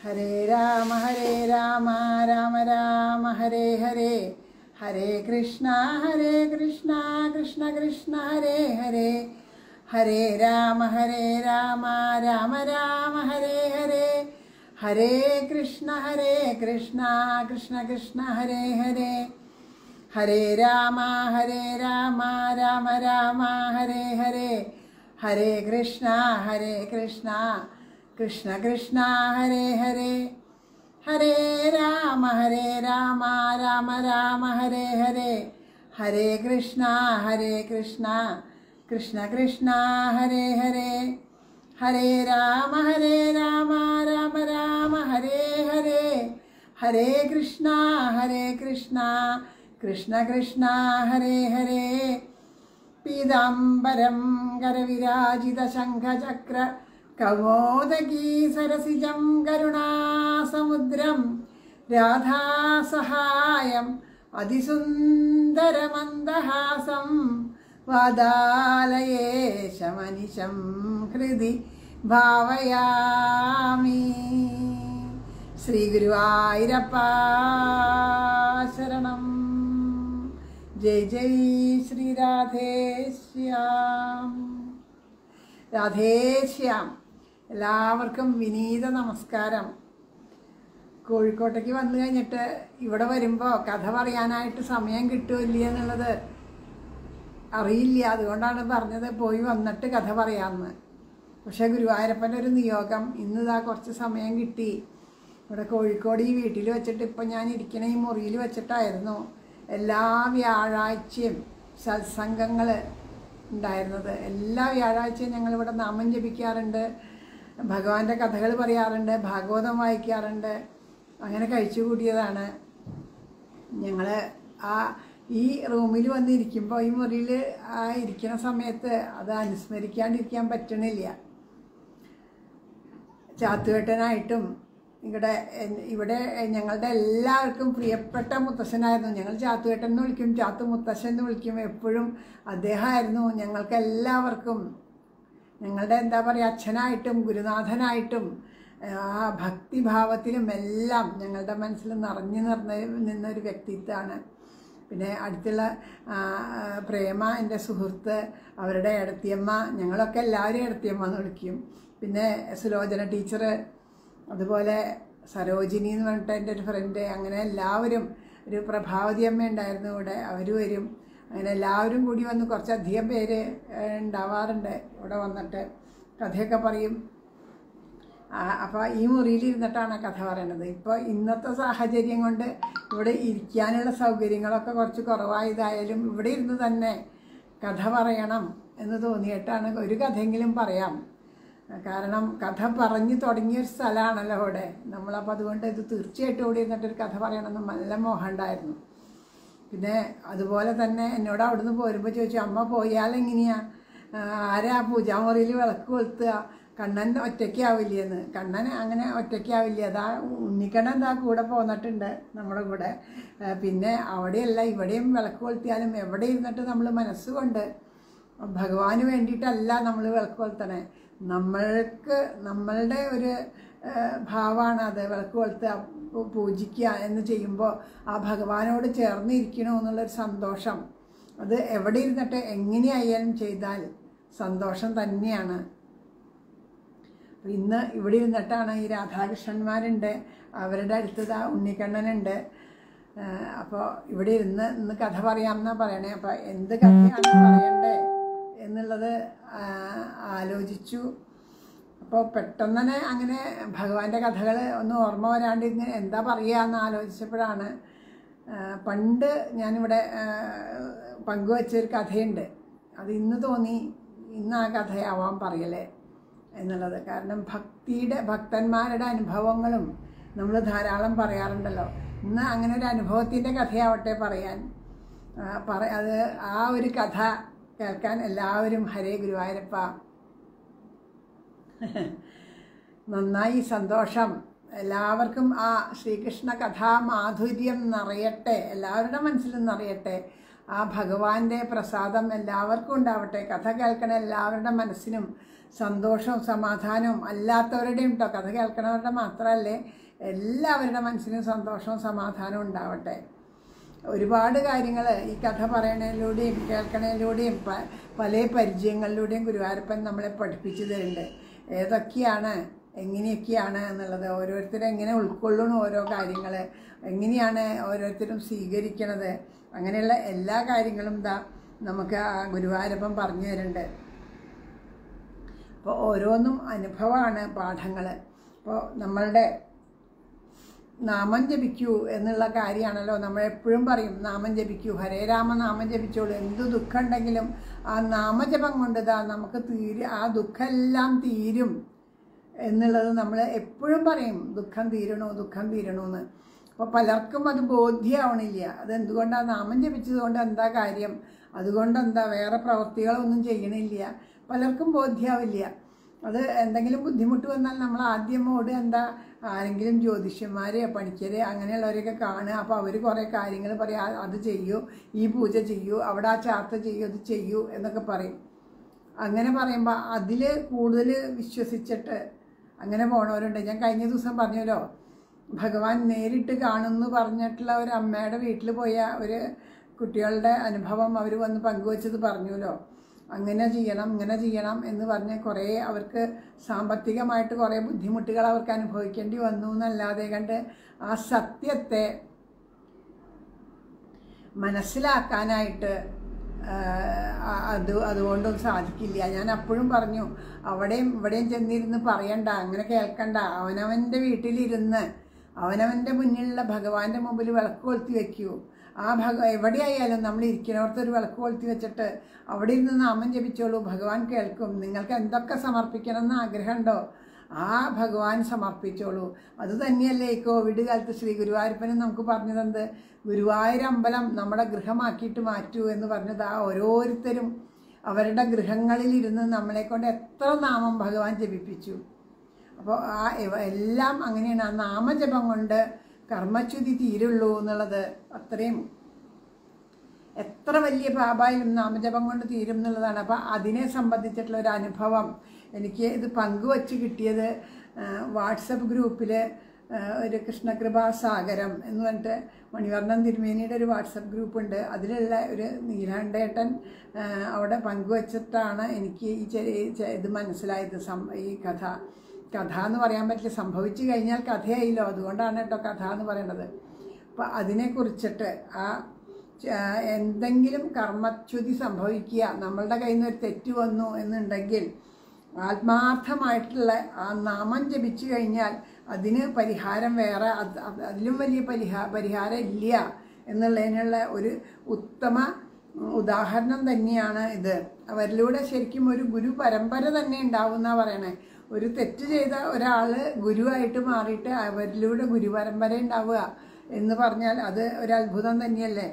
ഹരേ രാമ ഹരേ രാമ രാമ രാമ ഹരേ ഹരേ ഹരേ കൃഷ്ണ ഹരേ കൃഷ്ണ കൃഷ്ണ കൃഷ്ണ ഹരേ ഹരേ ഹരേ രാമ ഹരേ രാമ രാമ രാമ ഹരേ ഹരേ ഹരേ കൃഷ്ണ ഹരേ കൃഷ്ണ കൃഷ്ണ കൃഷ്ണ ഹരേ ഹരേ ഹരേ രാമ ഹരേ രാമ രാമ രാമ ഹരേ ഹരേ ഹരേ കൃഷ്ണ ഹരേ കൃഷ്ണ കൃഷ്ണ കൃഷ്ണ ഹരേ ഹരേ ഹരേ രാമ ഹരേ രാമ രാമ രാമ ഹരേ ഹരേ ഹരേ കൃഷ്ണ ഹരേ കൃഷ്ണ കൃഷ്ണ കൃഷ്ണ ഹരേ ഹരേ ഹരേ രാമ ഹരേ രാമ രാമ രാമ ഹരേ ഹരേ ഹരേ കൃഷ്ണ ഹരേ കൃഷ്ണ കൃഷ്ണ കൃഷ്ണ ഹരേ ഹരേ പീതാംബരം കരവിരാജിത ശംഖചക്ര കമോദകീ സരസിജം കരുണാസമുദ്രം രാധാസഹായം അതിസുന്ദരമന്ദഹാസം വാദാലയേശമനിശം ഹൃദി ഭാവയാമി ശ്രീഗുരുവായൂരപ്പ ശരണം ജയ് ജയ് ശ്രീ രാധേശ്യാം രാധേശ്യാം എല്ലാവർക്കും വിനീത നമസ്കാരം കോഴിക്കോട്ടേക്ക് വന്നു കഴിഞ്ഞിട്ട് ഇവിടെ വരുമ്പോൾ കഥ പറയാനായിട്ട് സമയം കിട്ടുമില്ല എന്നുള്ളത് അറിയില്ല അതുകൊണ്ടാണ് പറഞ്ഞത് പോയി വന്നിട്ട് കഥ പറയാമെന്ന് പക്ഷേ ഗുരുവായൂരപ്പൻ്റെ ഒരു നിയോഗം ഇന്ന് ഇതാ കുറച്ച് സമയം കിട്ടി ഇവിടെ കോഴിക്കോട് ഈ വീട്ടിൽ വെച്ചിട്ട് ഇപ്പം ഞാൻ ഇരിക്കണ ഈ മുറിയിൽ വെച്ചിട്ടായിരുന്നു എല്ലാ വ്യാഴാഴ്ചയും സത്സംഗങ്ങൾ ഉണ്ടായിരുന്നത് എല്ലാ വ്യാഴാഴ്ചയും ഞങ്ങളിവിടെ നാമം ജപിക്കാറുണ്ട് ഭഗവാന്റെ കഥകൾ പറയാറുണ്ട് ഭാഗവതം വായിക്കാറുണ്ട് അങ്ങനെ കഴിച്ചു കൂട്ടിയതാണ് ഞങ്ങൾ ആ ഈ റൂമിൽ വന്നിരിക്കുമ്പോൾ ഈ മുറിയിൽ ആ ഇരിക്കുന്ന സമയത്ത് അത് അനുസ്മരിക്കാണ്ടിരിക്കാൻ പറ്റണില്ല ചാത്തുവേട്ടനായിട്ടും ഇവിടെ ഇവിടെ ഞങ്ങളുടെ എല്ലാവർക്കും പ്രിയപ്പെട്ട മുത്തശ്ശനായിരുന്നു ഞങ്ങൾ ചാത്തുവേട്ടൻ എന്ന് വിളിക്കും ചാത്തു മുത്തശ്ശൻ എന്ന് വിളിക്കും എപ്പോഴും അദ്ദേഹമായിരുന്നു ഞങ്ങൾക്ക് എല്ലാവർക്കും ഞങ്ങളുടെ എന്താ പറയുക അച്ഛനായിട്ടും ഗുരുനാഥനായിട്ടും ആ ഭക്തിഭാവത്തിലും എല്ലാം ഞങ്ങളുടെ മനസ്സിൽ നിറഞ്ഞു നിറഞ്ഞ നിന്നൊരു വ്യക്തിത്വമാണ് പിന്നെ അടുത്തുള്ള പ്രേമ എൻ്റെ സുഹൃത്ത് അവരുടെ ഇടത്തിയമ്മ ഞങ്ങളൊക്കെ എല്ലാവരും ഇടത്തിയമ്മ എന്ന് വിളിക്കും പിന്നെ സുലോചന ടീച്ചർ അതുപോലെ സരോജിനി എന്ന് പറഞ്ഞിട്ട് എൻ്റെ ഒരു ഫ്രണ്ട് അങ്ങനെ എല്ലാവരും ഒരു പ്രഭാവതി അമ്മ ഉണ്ടായിരുന്നു ഇവിടെ അവർ വരും അങ്ങനെ എല്ലാവരും കൂടി വന്ന് കുറച്ചധികം പേര് ഉണ്ടാവാറുണ്ട് ഇവിടെ വന്നിട്ട് കഥയൊക്കെ പറയും അപ്പോൾ ഈ മുറിയിൽ ഇരുന്നിട്ടാണ് കഥ പറയണത് ഇപ്പോൾ ഇന്നത്തെ സാഹചര്യം കൊണ്ട് ഇവിടെ ഇരിക്കാനുള്ള സൗകര്യങ്ങളൊക്കെ കുറച്ച് കുറവായതായാലും ഇവിടെ ഇരുന്ന് തന്നെ കഥ പറയണം എന്ന് തോന്നിയിട്ടാണ് ഒരു കഥയെങ്കിലും പറയാം കാരണം കഥ പറഞ്ഞു തുടങ്ങിയൊരു സ്ഥലമാണല്ലോ ഇവിടെ നമ്മളപ്പോൾ അതുകൊണ്ട് ഇത് തീർച്ചയായിട്ടും ഇവിടെ ഇരുന്നിട്ടൊരു കഥ പറയണമെന്ന് നല്ല മോഹം ഉണ്ടായിരുന്നു പിന്നെ അതുപോലെ തന്നെ എന്നോട് അവിടുന്ന് പോരുമ്പോൾ ചോദിച്ചു അമ്മ പോയാലെങ്ങനെയാ ആരാ പൂജാമുറിയിൽ വിളക്ക് കൊളുത്തുക കണ്ണൻ ഒറ്റയ്ക്കാവില്ലെന്ന് കണ്ണൻ അങ്ങനെ ഒറ്റയ്ക്കാവില്ല അതാ ഉണ്ണിക്കണ്ണൻ എന്താ കൂടെ പോന്നിട്ടുണ്ട് നമ്മുടെ കൂടെ പിന്നെ അവിടെയല്ല ഇവിടെയും വിളക്ക് കൊളുത്തിയാലും എവിടെ ഇരുന്നിട്ട് നമ്മൾ മനസ്സുകൊണ്ട് ഭഗവാന് വേണ്ടിയിട്ടല്ല നമ്മൾ വിളക്ക് കൊളുത്തണേ നമ്മൾക്ക് നമ്മളുടെ ഒരു ഭാവമാണ് അത് വിളക്ക് കൊളുത്തുക പൂജിക്കുക എന്ന് ചെയ്യുമ്പോൾ ആ ഭഗവാനോട് ചേർന്നിരിക്കണോ എന്നുള്ളൊരു സന്തോഷം അത് എവിടെ ഇരുന്നിട്ട് എങ്ങനെയായാലും ചെയ്താൽ സന്തോഷം തന്നെയാണ് ഇന്ന് ഇവിടെ ഇരുന്നിട്ടാണ് ഈ രാധാകൃഷ്ണന്മാരുണ്ട് അവരുടെ അടുത്തത് ഉണ്ണിക്കണ്ണനുണ്ട് അപ്പോൾ ഇവിടെ ഇരുന്ന് ഇന്ന് കഥ പറയാമെന്നാണ് പറയണേ അപ്പോൾ എന്ത് കഥയാണ് പറയണ്ടേ എന്നുള്ളത് ആലോചിച്ചു അപ്പോൾ പെട്ടെന്ന് തന്നെ അങ്ങനെ ഭഗവാന്റെ കഥകൾ ഒന്ന് ഓർമ്മ വരാണ്ട് ഇങ്ങനെ എന്താ പറയുക എന്ന് ആലോചിച്ചപ്പോഴാണ് പണ്ട് ഞാനിവിടെ പങ്കുവച്ചൊരു കഥയുണ്ട് അത് ഇന്ന് തോന്നി ഇന്ന് ആ കഥയാവാൻ പറയലേ എന്നുള്ളത് കാരണം ഭക്തിയുടെ ഭക്തന്മാരുടെ അനുഭവങ്ങളും നമ്മൾ ധാരാളം പറയാറുണ്ടല്ലോ ഇന്ന് അങ്ങനെ ഒരു അനുഭവത്തിൻ്റെ കഥയാവട്ടെ പറയാൻ പറ അത് ആ ഒരു കഥ കേൾക്കാൻ എല്ലാവരും ഹരേ ഗുരുവായൂരപ്പ നന്നായി സന്തോഷം എല്ലാവർക്കും ആ ശ്രീകൃഷ്ണ കഥാ മാധുര്യം നിറയട്ടെ എല്ലാവരുടെ മനസ്സിലും നിറയട്ടെ ആ ഭഗവാന്റെ പ്രസാദം എല്ലാവർക്കും ഉണ്ടാവട്ടെ കഥ കേൾക്കണ എല്ലാവരുടെ മനസ്സിനും സന്തോഷവും സമാധാനവും അല്ലാത്തവരുടെയും കേട്ടോ കഥ കേൾക്കണവരുടെ മാത്രമല്ലേ എല്ലാവരുടെ മനസ്സിനും സന്തോഷവും സമാധാനവും ഉണ്ടാവട്ടെ ഒരുപാട് കാര്യങ്ങൾ ഈ കഥ പറയണതിലൂടെയും കേൾക്കണതിലൂടെയും പ പല പരിചയങ്ങളിലൂടെയും ഗുരുവായൂരപ്പൻ നമ്മളെ പഠിപ്പിച്ചു തരുന്നുണ്ട് ഏതൊക്കെയാണ് എങ്ങനെയൊക്കെയാണ് എന്നുള്ളത് ഓരോരുത്തരും എങ്ങനെ ഉൾക്കൊള്ളണം ഓരോ കാര്യങ്ങൾ എങ്ങനെയാണ് ഓരോരുത്തരും സ്വീകരിക്കണത് അങ്ങനെയുള്ള എല്ലാ കാര്യങ്ങളും ഇതാ നമുക്ക് ആ ഗുരുവായൂരപ്പൻ പറഞ്ഞു തരുന്നുണ്ട് അപ്പോൾ ഓരോന്നും അനുഭവമാണ് പാഠങ്ങൾ അപ്പോൾ നമ്മളുടെ നാമം ജപിക്കൂ എന്നുള്ള കാര്യമാണല്ലോ നമ്മൾ എപ്പോഴും പറയും നാമം ജപിക്കൂ ഹരേ രാമ നാമം ജപിച്ചോളൂ എന്ത് ദുഃഖം ഉണ്ടെങ്കിലും ആ നാമജപം കൊണ്ട് ഇതാ നമുക്ക് തീരും ആ ദുഃഖമെല്ലാം തീരും എന്നുള്ളത് നമ്മൾ എപ്പോഴും പറയും ദുഃഖം തീരണോ ദുഃഖം തീരണോന്ന് അപ്പോൾ പലർക്കും അത് ബോധ്യമാവണില്ല അതെന്തുകൊണ്ടാണ് നാമം ജപിച്ചത് കൊണ്ട് എന്താ കാര്യം അതുകൊണ്ട് എന്താ വേറെ പ്രവൃത്തികളൊന്നും ചെയ്യണില്ല പലർക്കും ബോധ്യമാവില്ല അത് എന്തെങ്കിലും ബുദ്ധിമുട്ട് വന്നാൽ നമ്മൾ ആദ്യം ഓട് എന്താ ആരെങ്കിലും ജ്യോതിഷന്മാരെയോ പണിക്കരെ അങ്ങനെയുള്ളവരെയൊക്കെ കാണുക അപ്പോൾ അവർ കുറേ കാര്യങ്ങൾ പറയും "ആ, അത് ചെയ്യൂ ഈ പൂജ ചെയ്യൂ അവിടെ ആ ചാർത്ത ചെയ്യൂ അത് ചെയ്യൂ എന്നൊക്കെ പറയും അങ്ങനെ പറയുമ്പോൾ അതിൽ കൂടുതൽ വിശ്വസിച്ചിട്ട് അങ്ങനെ പോണവരുണ്ട് ഞാൻ കഴിഞ്ഞ ദിവസം പറഞ്ഞല്ലോ ഭഗവാൻ നേരിട്ട് കാണുമെന്ന് പറഞ്ഞിട്ടുള്ള ഒരു അമ്മയുടെ വീട്ടിൽ പോയ ഒരു കുട്ടികളുടെ അനുഭവം അവർ വന്ന് പങ്കുവച്ചത് പറഞ്ഞല്ലോ അങ്ങനെ ചെയ്യണം ഇങ്ങനെ ചെയ്യണം എന്ന് പറഞ്ഞ് കുറേ അവർക്ക് സാമ്പത്തികമായിട്ട് കുറേ ബുദ്ധിമുട്ടുകൾ അവർക്ക് അനുഭവിക്കേണ്ടി വന്നു എന്നല്ലാതെ കണ്ട് ആ സത്യത്തെ മനസ്സിലാക്കാനായിട്ട് ആ, അത് അതുകൊണ്ടും സാധിക്കില്ല ഞാൻ അപ്പോഴും പറഞ്ഞു അവിടെയും ഇവിടെയും ചെന്നിരുന്ന് പറയണ്ട അങ്ങനെ കേൾക്കണ്ട അവനവൻ്റെ വീട്ടിലിരുന്ന് അവനവൻ്റെ മുന്നിലുള്ള ഭഗവാന്റെ മുമ്പിൽ വിളക്ക് കൊളുത്തി വെക്കൂ ആ ഭഗ എവിടെയായാലും നമ്മൾ ഇരിക്കുന്നിടത്ത് ഒരു വിളക്ക് കൊളുത്തി വെച്ചിട്ട് അവിടെ ഇരുന്ന് നാമം ജപിച്ചോളൂ ഭഗവാൻ കേൾക്കും നിങ്ങൾക്ക് എന്തൊക്കെ സമർപ്പിക്കണം എന്ന് ആഗ്രഹമുണ്ടോ ആ ഭഗവാൻ സമർപ്പിച്ചോളൂ അത് തന്നെയല്ലേ ഈ കോവിഡ് കാലത്ത് ശ്രീ ഗുരുവായൂരപ്പനും നമുക്ക് പറഞ്ഞു തന്നത് ഗുരുവായൂരമ്പലം നമ്മുടെ ഗൃഹമാക്കിയിട്ട് മാറ്റൂ എന്ന് പറഞ്ഞത് ആ ഓരോരുത്തരും അവരുടെ ഗൃഹങ്ങളിലിരുന്ന് നമ്മളെ കൊണ്ട് എത്ര നാമം ഭഗവാൻ ജപിപ്പിച്ചു അപ്പോൾ ആ ഇവ- എല്ലാം അങ്ങനെയാണ് ആ നാമജപം കൊണ്ട് കർമ്മച്യുതി തീരുള്ളൂ എന്നുള്ളത് അത്രയും എത്ര വലിയ പാപായാലും നാമജപം കൊണ്ട് തീരും എന്നുള്ളതാണ് അപ്പം അതിനെ സംബന്ധിച്ചിട്ടുള്ള ഒരു അനുഭവം എനിക്ക് ഇത് പങ്കുവച്ച് കിട്ടിയത് വാട്സപ്പ് ഗ്രൂപ്പിൽ ഒരു കൃഷ്ണകൃപാ സാഗരം എന്ന് പറഞ്ഞിട്ട് മണിവർണ്ണൻ തിരുമേനിയുടെ ഒരു വാട്സപ്പ് ഗ്രൂപ്പുണ്ട് അതിലുള്ള ഒരു നീലാണ്ടേട്ടൻ ആ, അവിടെ പങ്കുവച്ചിട്ടാണ് എനിക്ക് ഈ ചെറിയ ചെ- ഇത് മനസ്സിലായത് സം ഈ കഥ കഥ എന്ന് പറയാൻ പറ്റില്ല സംഭവിച്ചു കഴിഞ്ഞാൽ കഥയായില്ലോ അതുകൊണ്ടാണ് കേട്ടോ കഥ എന്ന് പറയുന്നത് അപ്പം അതിനെക്കുറിച്ചിട്ട് ആ ച- എന്തെങ്കിലും കർമ്മച്യുതി സംഭവിക്കുക നമ്മളുടെ കയ്യിൽ നിന്ന് ഒരു തെറ്റ് വന്നു എന്നുണ്ടെങ്കിൽ ആത്മാർത്ഥമായിട്ടുള്ള ആ നാമം ജപിച്ചു കഴിഞ്ഞാൽ അതിന് പരിഹാരം വേറെ അത് അത് അതിലും വലിയ പരിഹാ പരിഹാരം ഇല്ല എന്നുള്ളതിനുള്ള ഒരു ഉത്തമ ഉം, ഉദാഹരണം തന്നെയാണ് ഇത് അവരിലൂടെ ശരിക്കും ഒരു ഗുരു പരമ്പര തന്നെ ഉണ്ടാവും എന്നാ പറയണേ ഒരു തെറ്റ് ചെയ്ത ഒരാൾ ഗുരുവായിട്ട് മാറിയിട്ട് അവരിലൂടെ ഗുരു പരമ്പര ഉണ്ടാവുക എന്ന് പറഞ്ഞാൽ അത് ഒരു അത്ഭുതം തന്നെയല്ലേ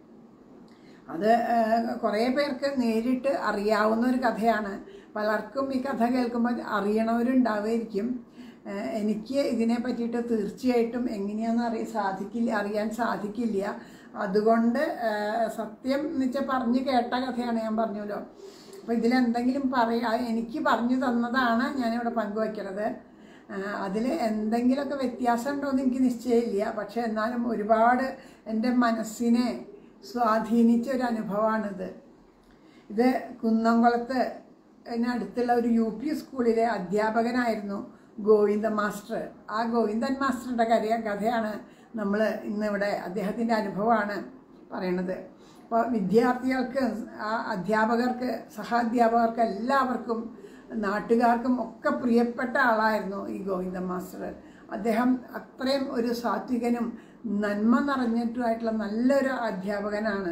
അത് കുറേ പേർക്ക് നേരിട്ട് അറിയാവുന്ന ഒരു കഥയാണ് പലർക്കും ഈ കഥ കേൾക്കുമ്പോൾ അറിയണവരുണ്ടാവുമായിരിക്കും ഏഹ് എനിക്ക് ഇതിനെ പറ്റിയിട്ട് തീർച്ചയായിട്ടും എങ്ങനെയാണെന്ന് അറിയ സാധിക്കില്ല അറിയാൻ സാധിക്കില്ല അതുകൊണ്ട് ഏഹ് സത്യം എന്ന് വെച്ചാൽ പറഞ്ഞു കേട്ട കഥയാണ് ഞാൻ പറഞ്ഞല്ലോ അപ്പോൾ ഇതിലെന്തെങ്കിലും പറയാ എനിക്ക് പറഞ്ഞു തന്നതാണ് ഞാനിവിടെ പങ്കുവയ്ക്കുന്നത് അതിൽ എന്തെങ്കിലുമൊക്കെ വ്യത്യാസം ഉണ്ടോ എന്ന് എനിക്ക് നിശ്ചയമില്ല പക്ഷേ എന്നാലും ഒരുപാട് എൻ്റെ മനസ്സിനെ സ്വാധീനിച്ച ഒരു അനുഭവമാണിത് ഇത് കുന്നംകുളത്ത് അടുത്തുള്ള ഒരു യു പി സ്കൂളിലെ അധ്യാപകനായിരുന്നു ഗോവിന്ദ മാസ്റ്റർ ആ ഗോവിന്ദൻ മാസ്റ്ററുടെ കഥ കഥയാണ് നമ്മൾ ഇന്നിവിടെ അദ്ദേഹത്തിൻ്റെ അനുഭവമാണ് പറയണത് അപ്പോൾ വിദ്യാർത്ഥികൾക്ക് ആ അധ്യാപകർക്ക് സഹാധ്യാപകർക്ക് എല്ലാവർക്കും നാട്ടുകാർക്കും ഒക്കെ പ്രിയപ്പെട്ട ആളായിരുന്നു ഈ ഗോവിന്ദ മാസ്റ്റർ അദ്ദേഹം അത്രയും ഒരു സാത്വികനും നന്മ നിറഞ്ഞിട്ടുമായിട്ടുള്ള നല്ലൊരു അധ്യാപകനാണ്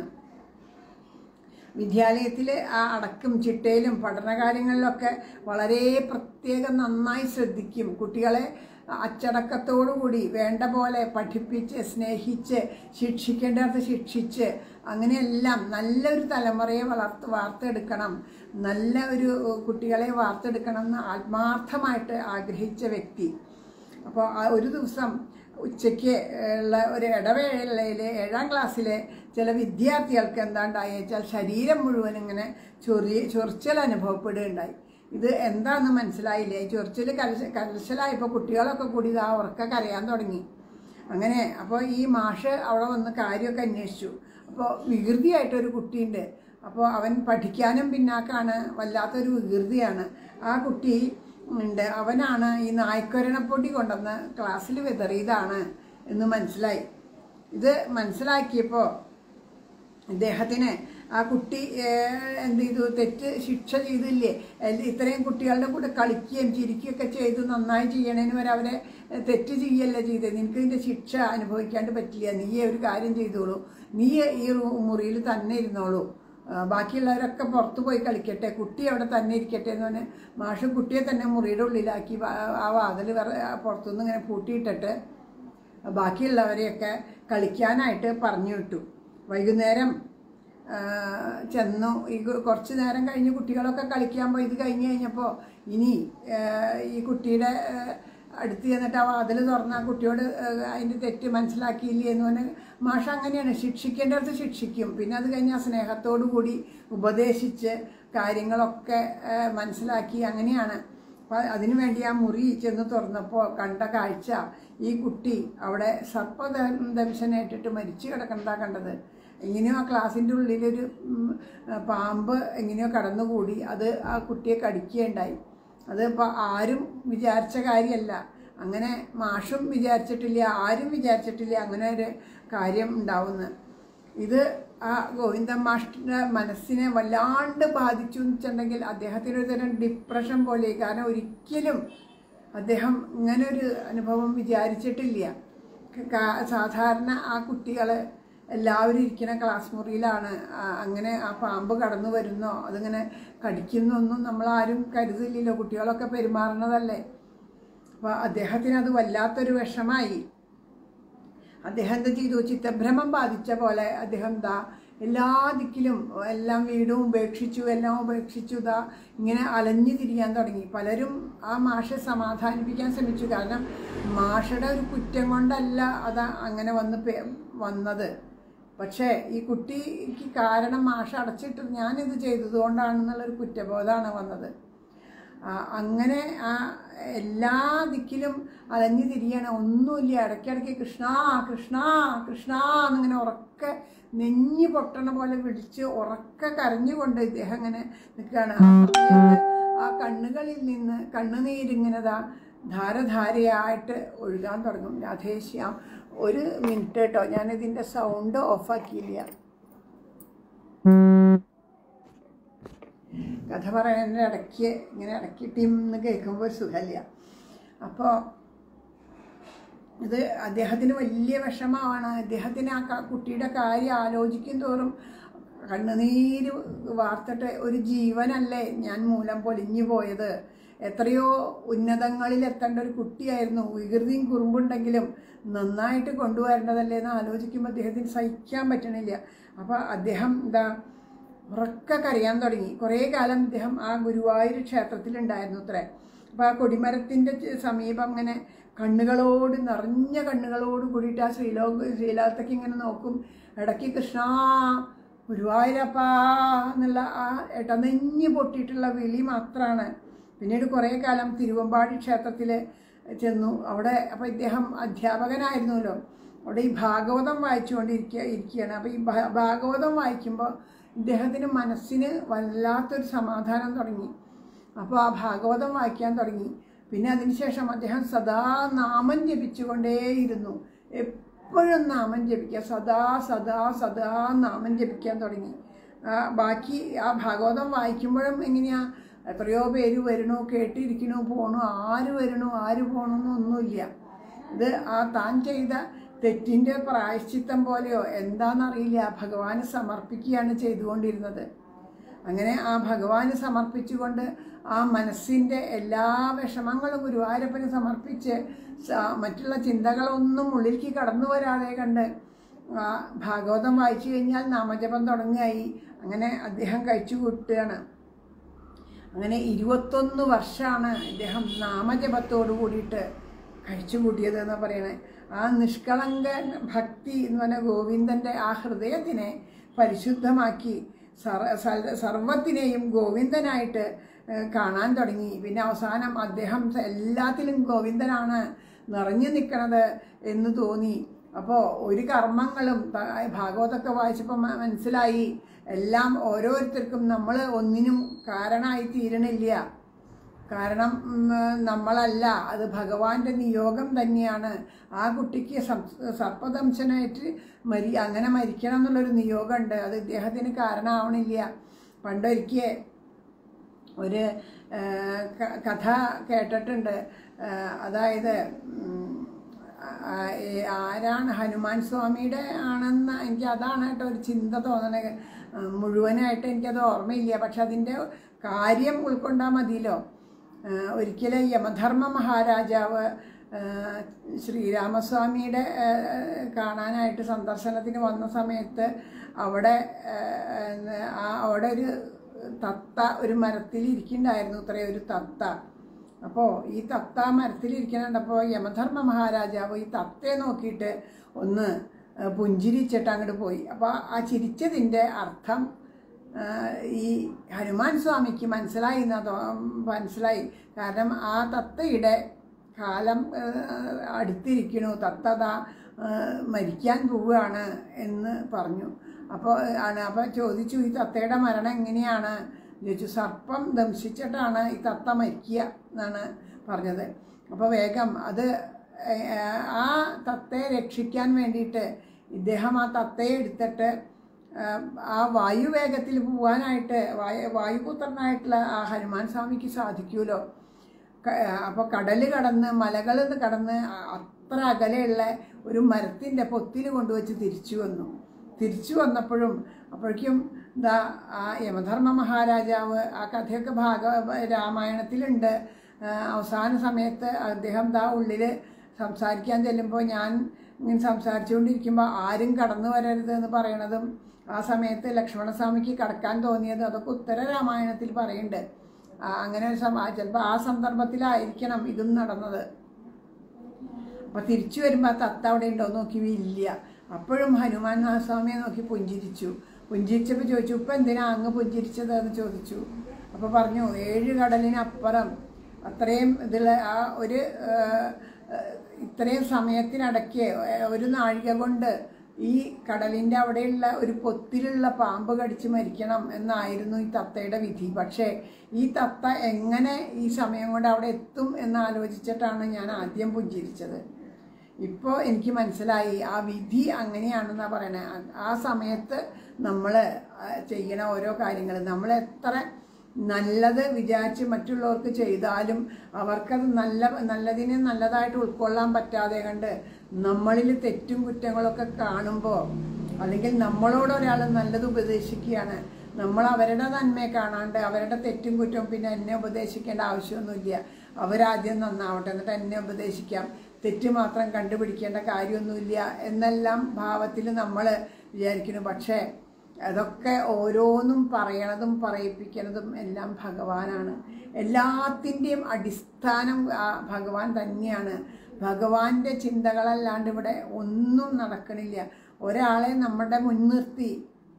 വിദ്യാലയത്തിൽ ആ അടക്കും ചിട്ടയിലും പഠനകാര്യങ്ങളിലൊക്കെ വളരെ പ്രത്യേകം നന്നായി ശ്രദ്ധിക്കും കുട്ടികളെ അച്ചടക്കത്തോടുകൂടി വേണ്ട പോലെ പഠിപ്പിച്ച് സ്നേഹിച്ച് ശിക്ഷിക്കേണ്ടത് ശിക്ഷിച്ച് അങ്ങനെയെല്ലാം നല്ലൊരു തലമുറയെ വളർത്ത് വാർത്തെടുക്കണം നല്ല ഒരു കുട്ടികളെ വാർത്തെടുക്കണം എന്ന് ആത്മാർത്ഥമായിട്ട് ആഗ്രഹിച്ച വ്യക്തി അപ്പോൾ ആ ഒരു ദിവസം ഉച്ചയ്ക്ക് ഉള്ള ഒരു ഇടവേളയിലെ ഏഴാം ക്ലാസ്സിലെ ചില വിദ്യാർത്ഥികൾക്ക് എന്താണ്ടായി വെച്ചാൽ ശരീരം മുഴുവൻ ഇങ്ങനെ ചൊറി ചൊറിച്ചൽ അനുഭവപ്പെടുകയുണ്ടായി ഇത് എന്താണെന്ന് മനസ്സിലായില്ല ഈ ചൊറിച്ചിൽ കലശ കലശലായപ്പോൾ കുട്ടികളൊക്കെ കൂടി ഇതാ ഉറക്ക കരയാൻ തുടങ്ങി അങ്ങനെ അപ്പോൾ ഈ മാഷ് അവിടെ വന്ന് കാര്യമൊക്കെ അന്വേഷിച്ചു അപ്പോൾ വികൃതിയായിട്ടൊരു കുട്ടിയുണ്ട് അപ്പോൾ അവൻ പഠിക്കാനും പിന്നാക്കാണ് വല്ലാത്തൊരു വികൃതിയാണ് ആ കുട്ടി ഉണ്ട് അവനാണ് ഈ നായ്ക്കൊരണപ്പൊടി കൊണ്ടുവന്ന് ക്ലാസ്സിൽ വിതറിയതാണ് എന്ന് മനസ്സിലായി ഇത് മനസ്സിലാക്കിയപ്പോൾ ഇദ്ദേഹത്തിന് ആ കുട്ടി ഏഹ്, എന്ത് ചെയ്തു തെറ്റ് ശിക്ഷ ചെയ്തില്ലേ എല്ല- ഇത്രയും കുട്ടികളുടെ കൂടെ കളിക്കുകയും ചിരിക്കുകയൊക്കെ ചെയ്ത് നന്നായി ചെയ്യണേന് വരെ അവരെ ഏഹ്, തെറ്റ് ചെയ്യല്ല ചെയ്തത് നിനക്ക് ഇതിൻ്റെ ശിക്ഷ അനുഭവിക്കാണ്ട് പറ്റില്ല നീ ഒരു കാര്യം ചെയ്തോളൂ നീ ഈ റൂ- മുറിയിൽ തന്നെ ഇരുന്നോളൂ ആ, ബാക്കിയുള്ളവരൊക്കെ പുറത്തു പോയി കളിക്കട്ടെ കുട്ടി അവിടെ തന്നെ ഇരിക്കട്ടെ എന്ന് പറഞ്ഞ് മാഷ് കുട്ടിയെ തന്നെ മുറിയുടെ ഉള്ളിലാക്കി വാ- ആ വാതിൽ പുറത്തുനിന്ന് ഇങ്ങനെ പൂട്ടിയിട്ടിട്ട് ബാക്കിയുള്ളവരെയൊക്കെ കളിക്കാനായിട്ട് പറഞ്ഞു വിട്ടു വൈകുന്നേരം ആ, ചെന്നു ഈ കു- കുറച്ച് നേരം കഴിഞ്ഞ് കുട്ടികളൊക്കെ കളിക്കാൻ പോയി ഇത് കഴിഞ്ഞ് കഴിഞ്ഞപ്പോൾ ഇനി ആ, ഈ കുട്ടിയുടെ ആ, അടുത്ത് ചെന്നിട്ട് ആ വാതിൽ തുറന്ന് ആ കുട്ടിയോട് ആ, അതിൻ്റെ തെറ്റ് മനസ്സിലാക്കിയില്ലേ എന്ന് പറഞ്ഞ് മാഷ അങ്ങനെയാണ് ശിക്ഷിക്കേണ്ടടുത്ത് ശിക്ഷിക്കും പിന്നെ അത് കഴിഞ്ഞ് ആ സ്നേഹത്തോടു കൂടി ഉപദേശിച്ച് കാര്യങ്ങളൊക്കെ ആ, മനസ്സിലാക്കി അങ്ങനെയാണ് അപ്പം അതിനു വേണ്ടി ആ മുറി ചെന്ന് തുറന്നപ്പോൾ കണ്ട കാഴ്ച ഈ കുട്ടി അവിടെ സർപ്പദംശനേറ്റിട്ട് മരിച്ചു കിടക്കണ്ടാ കണ്ടത് എങ്ങനെയോ ആ ക്ലാസ്സിൻ്റെ ഉള്ളിലൊരു ഉം, പാമ്പ് എങ്ങനെയോ കടന്നുകൂടി അത് ആ കുട്ടിയെ കടിക്കുകയുണ്ടായി അത് ഇപ്പോൾ ആരും വിചാരിച്ച കാര്യമല്ല അങ്ങനെ മാഷും വിചാരിച്ചിട്ടില്ല ആരും വിചാരിച്ചിട്ടില്ല അങ്ങനെ ഒരു കാര്യം ഉണ്ടാവുന്നത് ഇത് ആ ഗോവിന്ദ മാഷിൻ്റെ മനസ്സിനെ വല്ലാണ്ട് ബാധിച്ചു എന്ന് വെച്ചിട്ടുണ്ടെങ്കിൽ അദ്ദേഹത്തിന് ഒരു തരം ഡിപ്രഷൻ പോലെ കാരണം ഒരിക്കലും അദ്ദേഹം ഇങ്ങനെ ഒരു അനുഭവം വിചാരിച്ചിട്ടില്ല കാ- സാധാരണ ആ കുട്ടികൾ എല്ലാവരും ഇരിക്കുന്ന ക്ലാസ് മുറിയിലാണ് ആ, അങ്ങനെ ആ പാമ്പ് കടന്നു വരുന്നോ അതിങ്ങനെ കടിക്കുന്നൊന്നും നമ്മളാരും കരുതില്ലല്ലോ കുട്ടികളൊക്കെ പെരുമാറുന്നതല്ലേ അപ്പോൾ അദ്ദേഹത്തിന് അത് വല്ലാത്തൊരു വിഷമായി അദ്ദേഹം എന്താ ചെയ്തു ചിത്തഭ്രമം ബാധിച്ച പോലെ അദ്ദേഹം ദാ എല്ലാ ദിക്കിലും എല്ലാം വീടും ഉപേക്ഷിച്ചു എല്ലാം ഉപേക്ഷിച്ചു ദാ ഇങ്ങനെ അലഞ്ഞു തിരിയാൻ തുടങ്ങി പലരും ആ മാഷെ സമാധാനിപ്പിക്കാൻ ശ്രമിച്ചു കാരണം മാഷയുടെ ഒരു കുറ്റം കൊണ്ടല്ല അത് അങ്ങനെ വന്ന് പേ- വന്നത് പക്ഷേ ഈ കുട്ടിക്ക് കാരണം മാഷ അടച്ചിട്ട് ഞാനിത് ചെയ്തതുകൊണ്ടാണെന്നുള്ളൊരു കുറ്റബോധമാണ് വന്നത് ആ, അങ്ങനെ ആ എല്ലാ ദിക്കിലും അലഞ്ഞു തിരിയണം ഒന്നുമില്ല ഇടയ്ക്കിടയ്ക്ക് കൃഷ്ണ കൃഷ്ണ കൃഷ്ണ എന്നിങ്ങനെ ഉറക്കെ നെഞ്ഞു പൊട്ടണ പോലെ വിളിച്ച് ഉറക്കെ കരഞ്ഞുകൊണ്ട് ഇദ്ദേഹം ഇങ്ങനെ നിൽക്കുകയാണ് ആ സമയത്ത് ആ കണ്ണുകളിൽ നിന്ന് കണ്ണുനീരിങ്ങനെതാ ധാരധാരയായിട്ട് ഒഴുകാൻ തുടങ്ങും രാധേശ്യാം ഒരു മിനിറ്റ് കേട്ടോ ഞാനിതിൻ്റെ സൗണ്ട് ഓഫാക്കിയില്ല കഥ പറയുന്നതിൻ്റെ ഇടയ്ക്ക് ഇങ്ങനെ ഇടയ്ക്ക് ടീംന്ന് കേൾക്കുമ്പോൾ ഒരു സുഖമില്ല അപ്പോൾ ഇത് അദ്ദേഹത്തിന് വലിയ വിഷമമാണ് അദ്ദേഹത്തിന് ആ ക- കുട്ടിയുടെ കാര്യം ആലോചിക്കും തോറും കണ്ണുനീര് വാർത്തിട്ട് ഒരു ജീവനല്ലേ ഞാൻ മൂലം പൊലിഞ്ഞു പോയത് എത്രയോ ഉന്നതങ്ങളിൽ എത്തേണ്ട ഒരു കുട്ടിയായിരുന്നു വികൃതിയും കുറുമ്പുണ്ടെങ്കിലും നന്നായിട്ട് കൊണ്ടുവരേണ്ടതല്ലേ എന്ന് ആലോചിക്കുമ്പോൾ അദ്ദേഹത്തിന് സഹിക്കാൻ പറ്റണില്ല അപ്പോൾ അദ്ദേഹം എന്താ ഉറക്കെ കരയാൻ തുടങ്ങി കുറേ കാലം ഇദ്ദേഹം ആ ഗുരുവായൂർ ക്ഷേത്രത്തിലുണ്ടായിരുന്നു അത്രേ അപ്പോൾ ആ കൊടിമരത്തിൻ്റെ ചെ- സമീപം ഇങ്ങനെ കണ്ണുകളോട് നിറഞ്ഞ കണ്ണുകളോട് കൂടിയിട്ട് ആ ശ്രീലോ ശ്രീലോകത്തേക്ക് ഇങ്ങനെ നോക്കും ഇടയ്ക്ക് കൃഷ്ണ ഗുരുവായൂരപ്പാ എന്നുള്ള ആ ഇടനെഞ്ഞ് പൊട്ടിയിട്ടുള്ള വിളി മാത്രമാണ് പിന്നീട് കുറേ കാലം തിരുവമ്പാടി ക്ഷേത്രത്തിൽ ചെന്നു അവിടെ അപ്പോൾ ഇദ്ദേഹം അധ്യാപകനായിരുന്നല്ലോ അവിടെ ഈ ഭാഗവതം വായിച്ചുകൊണ്ടിരിക്കുക ഇരിക്കുകയാണ് അപ്പോൾ ഈ ഭാ- ഭാഗവതം വായിക്കുമ്പോൾ ഇദ്ദേഹത്തിന് മനസ്സിന് വല്ലാത്തൊരു സമാധാനം തുടങ്ങി അപ്പോൾ ആ ഭാഗവതം വായിക്കാൻ തുടങ്ങി പിന്നെ അതിനുശേഷം അദ്ദേഹം സദാ നാമം ജപിച്ചുകൊണ്ടേയിരുന്നു എപ്പോഴും നാമം ജപിക്കുക സദാ സദാ സദാ നാമം ജപിക്കാൻ തുടങ്ങി ആ, ബാക്കി ആ ഭാഗവതം വായിക്കുമ്പോഴും എങ്ങനെയാ എത്രയോ പേര് വരണു കേട്ടിരിക്കണു പോണു ആര് വരണു ആര് പോകണമെന്നൊന്നുമില്ല ഇത് ആ താൻ ചെയ്ത തെറ്റിൻ്റെ പ്രായശ്ചിത്തം പോലെയോ എന്താണെന്നറിയില്ല ഭഗവാന് സമർപ്പിക്കുകയാണ് ചെയ്തുകൊണ്ടിരുന്നത് അങ്ങനെ ആ ഭഗവാന് സമർപ്പിച്ചുകൊണ്ട് ആ മനസ്സിൻ്റെ എല്ലാ വിഷമങ്ങളും ഗുരുവായൂരപ്പന് സമർപ്പിച്ച് സ- മറ്റുള്ള ചിന്തകളൊന്നും ഉള്ളിലേക്ക് കടന്നു വരാതെ കണ്ട് ആ ഭാഗവതം വായിച്ചു കഴിഞ്ഞാൽ നാമജപം തുടങ്ങുകയായി അങ്ങനെ അദ്ദേഹം കഴിച്ചു കൂട്ടുകയാണ് അങ്ങനെ ഇരുപത്തൊന്ന് വർഷമാണ് ഇദ്ദേഹം നാമജപത്തോട് കൂടിയിട്ട് കഴിച്ചു കൂട്ടിയത് എന്ന് പറയണേ ആ നിഷ്കളങ്ക ഭക്തി എന്ന് പറഞ്ഞ ഗോവിന്ദൻ്റെ ആ ഹൃദയത്തിനെ പരിശുദ്ധമാക്കി സർ സൽ- സർവത്തിനെയും ഗോവിന്ദനായിട്ട് ഏഹ്, കാണാൻ തുടങ്ങി പിന്നെ അവസാനം അദ്ദേഹം എല്ലാത്തിലും ഗോവിന്ദനാണ് നിറഞ്ഞു നിൽക്കണത് എന്ന് തോന്നി അപ്പോൾ ഒരു കർമ്മങ്ങളും ത- ഭാഗവതമൊക്കെ വായിച്ചപ്പോൾ മ- മനസ്സിലായി എല്ലാം ഓരോരുത്തർക്കും നമ്മൾ ഒന്നിനും കാരണമായി തീരണില്ല കാരണം ഉം, നമ്മളല്ല അത് ഭഗവാന്റെ നിയോഗം തന്നെയാണ് ആ കുട്ടിക്ക് സം- സർപ്പദംശനായിട്ട് മരി അങ്ങനെ മരിക്കണം എന്നുള്ളൊരു നിയോഗമുണ്ട് അത് ഇദ്ദേഹത്തിന് കാരണമാവണില്ല പണ്ടൊരിക്കൽ ഒരു ആ, ക- കഥ കേട്ടിട്ടുണ്ട് ആ, അതായത് ഉം, ആ, ഈ ആരാണ് ഹനുമാൻ സ്വാമിയുടെ ആണെന്ന് എനിക്ക് അതാണ് കേട്ടോ ഒരു ചിന്ത തോന്നണത് ആ, മുഴുവനായിട്ട് എനിക്കത് ഓർമ്മയില്ല പക്ഷെ അതിൻ്റെ കാര്യം ഉൾക്കൊണ്ടാൽ മതിയല്ലോ ഒരിക്കലും യമധർമ്മ മഹാരാജാവ് ആ, ശ്രീരാമസ്വാമിയുടെ ആ, കാണാനായിട്ട് സന്ദർശനത്തിന് വന്ന സമയത്ത് അവിടെ ആ, ആ, അവിടെ ഒരു തത്ത ഒരു മരത്തിൽ ഇരിക്കുന്നുണ്ടായിരുന്നു ഇത്രയും ഒരു തത്ത അപ്പോൾ ഈ തത്ത മരത്തിലിരിക്കണുണ്ടപ്പോൾ യമധർമ്മ മഹാരാജാവ് ഈ തത്തയെ നോക്കിയിട്ട് ഒന്ന് ആ, പുഞ്ചിരിച്ചിട്ട് അങ്ങോട്ട് പോയി അപ്പോൾ ആ ചിരിച്ചതിൻ്റെ അർത്ഥം ആ, ഈ ഹനുമാൻ സ്വാമിക്ക് മനസ്സിലായി എന്നാ തോ മനസ്സിലായി കാരണം ആ തത്തയുടെ കാലം ആ, അടുത്തിരിക്കണു തത്ത ദാ ആ, മരിക്കാൻ പോവുകയാണ് എന്ന് പറഞ്ഞു അപ്പോൾ ആണ് അപ്പോൾ ചോദിച്ചു ഈ തത്തയുടെ മരണം എങ്ങനെയാണ് ചോദിച്ചു സർപ്പം ദംശിച്ചിട്ടാണ് ഈ തത്ത മരിക്കുക എന്നാണ് പറഞ്ഞത് അപ്പോൾ വേഗം അത് ഏ, ആ തത്തയെ രക്ഷിക്കാൻ വേണ്ടിയിട്ട് ഇദ്ദേഹം ആ തത്തയെ എടുത്തിട്ട് ആ, ആ വായുവേഗത്തിൽ പോകാനായിട്ട് വായു വായുപുത്രനായിട്ടുള്ള ആ ഹനുമാൻ സ്വാമിക്ക് സാധിക്കുമല്ലോ അപ്പോൾ കടൽ കടന്ന് മലകൾ കടന്ന് അത്ര അകലെയുള്ള ഒരു മരത്തിൻ്റെ പൊത്തിൽ കൊണ്ടുവച്ച് തിരിച്ചു വന്നു തിരിച്ചു വന്നപ്പോഴും അപ്പോഴേക്കും ദാ ആ യമധർമ്മ മഹാരാജാവ് ആ കഥയൊക്കെ ഭാഗ രാമായണത്തിലുണ്ട് ആ, അവസാന സമയത്ത് അദ്ദേഹം ദാ ഉള്ളിൽ സംസാരിക്കാൻ ചെല്ലുമ്പോൾ ഞാൻ ഇങ്ങനെ സംസാരിച്ചുകൊണ്ടിരിക്കുമ്പോൾ ആരും കടന്നു വരരുത് എന്ന് പറയണതും ആ സമയത്ത് ലക്ഷ്മണസ്വാമിക്ക് കടക്കാൻ തോന്നിയത് അതൊക്കെ ഉത്തര രാമായണത്തിൽ പറയുന്നുണ്ട് ആ, അങ്ങനെ ഒരു സമ ചിലപ്പോൾ ആ സന്ദർഭത്തിലായിരിക്കണം ഇതും നടന്നത് അപ്പൊ തിരിച്ചു വരുമ്പോൾ ആ തത്ത അവിടെ ഉണ്ടോ നോക്കി ഇല്ല അപ്പോഴും ഹനുമാൻ സ്വാമിയെ നോക്കി പുഞ്ചിരിച്ചു പുഞ്ചിരിച്ചപ്പോൾ ചോദിച്ചു ഇപ്പം എന്തിനാ അങ്ങ് പുഞ്ചിരിച്ചത് എന്ന് ചോദിച്ചു അപ്പോൾ പറഞ്ഞു ഏഴ് കടലിനപ്പുറം അത്രയും ഇതിൽ ആ ഒരു ആ, ആ, ഇത്രയും സമയത്തിനിടയ്ക്ക് ഒരു നാഴിക കൊണ്ട് ഈ കടലിൻ്റെ അവിടെയുള്ള ഒരു പൊത്തിലുള്ള പാമ്പ് കടിച്ച് മരിക്കണം എന്നായിരുന്നു ഈ തത്തയുടെ വിധി പക്ഷേ ഈ തത്ത എങ്ങനെ ഈ സമയം കൊണ്ട് അവിടെ എത്തും എന്ന് ആലോചിച്ചിട്ടാണ് ഞാൻ ആദ്യം പുഞ്ചിരിച്ചത് ഇപ്പോൾ എനിക്ക് മനസ്സിലായി ആ വിധി അങ്ങനെയാണെന്നാണ് പറയണേ ആ- ആ സമയത്ത് നമ്മൾ ചെയ്യണ ഓരോ കാര്യങ്ങൾ നമ്മൾ എത്ര നല്ലത് വിചാരിച്ച് മറ്റുള്ളവർക്ക് ചെയ്താലും അവർക്കത് നല്ല നല്ലതിനെ നല്ലതായിട്ട് ഉൾക്കൊള്ളാൻ പറ്റാതെ കണ്ട് നമ്മളിൽ തെറ്റും കുറ്റങ്ങളൊക്കെ കാണുമ്പോൾ അല്ലെങ്കിൽ നമ്മളോട് ഒരാൾ നല്ലത് ഉപദേശിക്കുകയാണ് നമ്മൾ അവരുടെ നന്മയെ കാണാണ്ട് അവരുടെ തെറ്റും കുറ്റവും പിന്നെ എന്നെ ഉപദേശിക്കേണ്ട ആവശ്യമൊന്നുമില്ല അവരാദ്യം നന്നാവട്ടെ എന്നിട്ട് എന്നെ ഉപദേശിക്കാം തെറ്റ് മാത്രം കണ്ടുപിടിക്കേണ്ട കാര്യമൊന്നുമില്ല എന്നെല്ലാം ഭാവത്തിൽ നമ്മൾ വിചാരിക്കുന്നു പക്ഷേ അതൊക്കെ ഓരോന്നും പറയണതും പറയിപ്പിക്കുന്നതും എല്ലാം ഭഗവാനാണ് എല്ലാത്തിൻ്റെയും അടിസ്ഥാനം ആ ഭഗവാൻ തന്നെയാണ് ഭഗവാന്റെ ചിന്തകളല്ലാണ്ട് ഇവിടെ ഒന്നും നടക്കണില്ല ഒരാളെ നമ്മുടെ മുൻനിർത്തി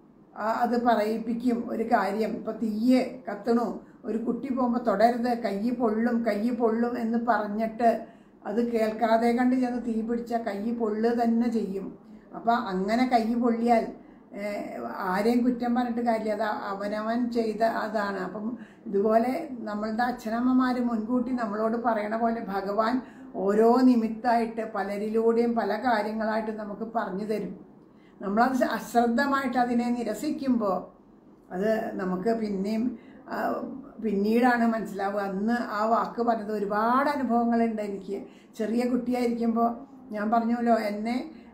ആ അത് പറയിപ്പിക്കും ഒരു കാര്യം ഇപ്പൊ തീയെ കത്തണു ഒരു കുട്ടി പോകുമ്പോൾ തുടരുത് കൈ പൊള്ളും കൈ പൊള്ളും എന്ന് പറഞ്ഞിട്ട് അത് കേൾക്കാതെ കണ്ട് ചെന്ന് തീ പിടിച്ചാൽ കൈ പൊള്ളുക തന്നെ ചെയ്യും അപ്പം അങ്ങനെ കൈ പൊള്ളിയാൽ ഏഹ്, ആരെയും കുറ്റം പറഞ്ഞിട്ട് കാര്യമില്ല അത് അവനവൻ ചെയ്ത അതാണ് അപ്പം ഇതുപോലെ നമ്മളുടെ അച്ഛനമ്മമാർ മുൻകൂട്ടി നമ്മളോട് പറയണ പോലെ ഭഗവാൻ ഓരോ നിമിത്തമായിട്ട് പലരിലൂടെയും പല കാര്യങ്ങളായിട്ട് നമുക്ക് പറഞ്ഞു തരും നമ്മളത് അശ്രദ്ധമായിട്ട് അതിനെ നിരസിക്കുമ്പോൾ അത് നമുക്ക് പിന്നെയും ആ, പിന്നീടാണ് മനസ്സിലാവുക അന്ന് ആ വാക്ക് പറഞ്ഞത് ഒരുപാട് അനുഭവങ്ങളുണ്ട് എനിക്ക് ചെറിയ കുട്ടിയായിരിക്കുമ്പോൾ ഞാൻ പറഞ്ഞല്ലോ എന്നെ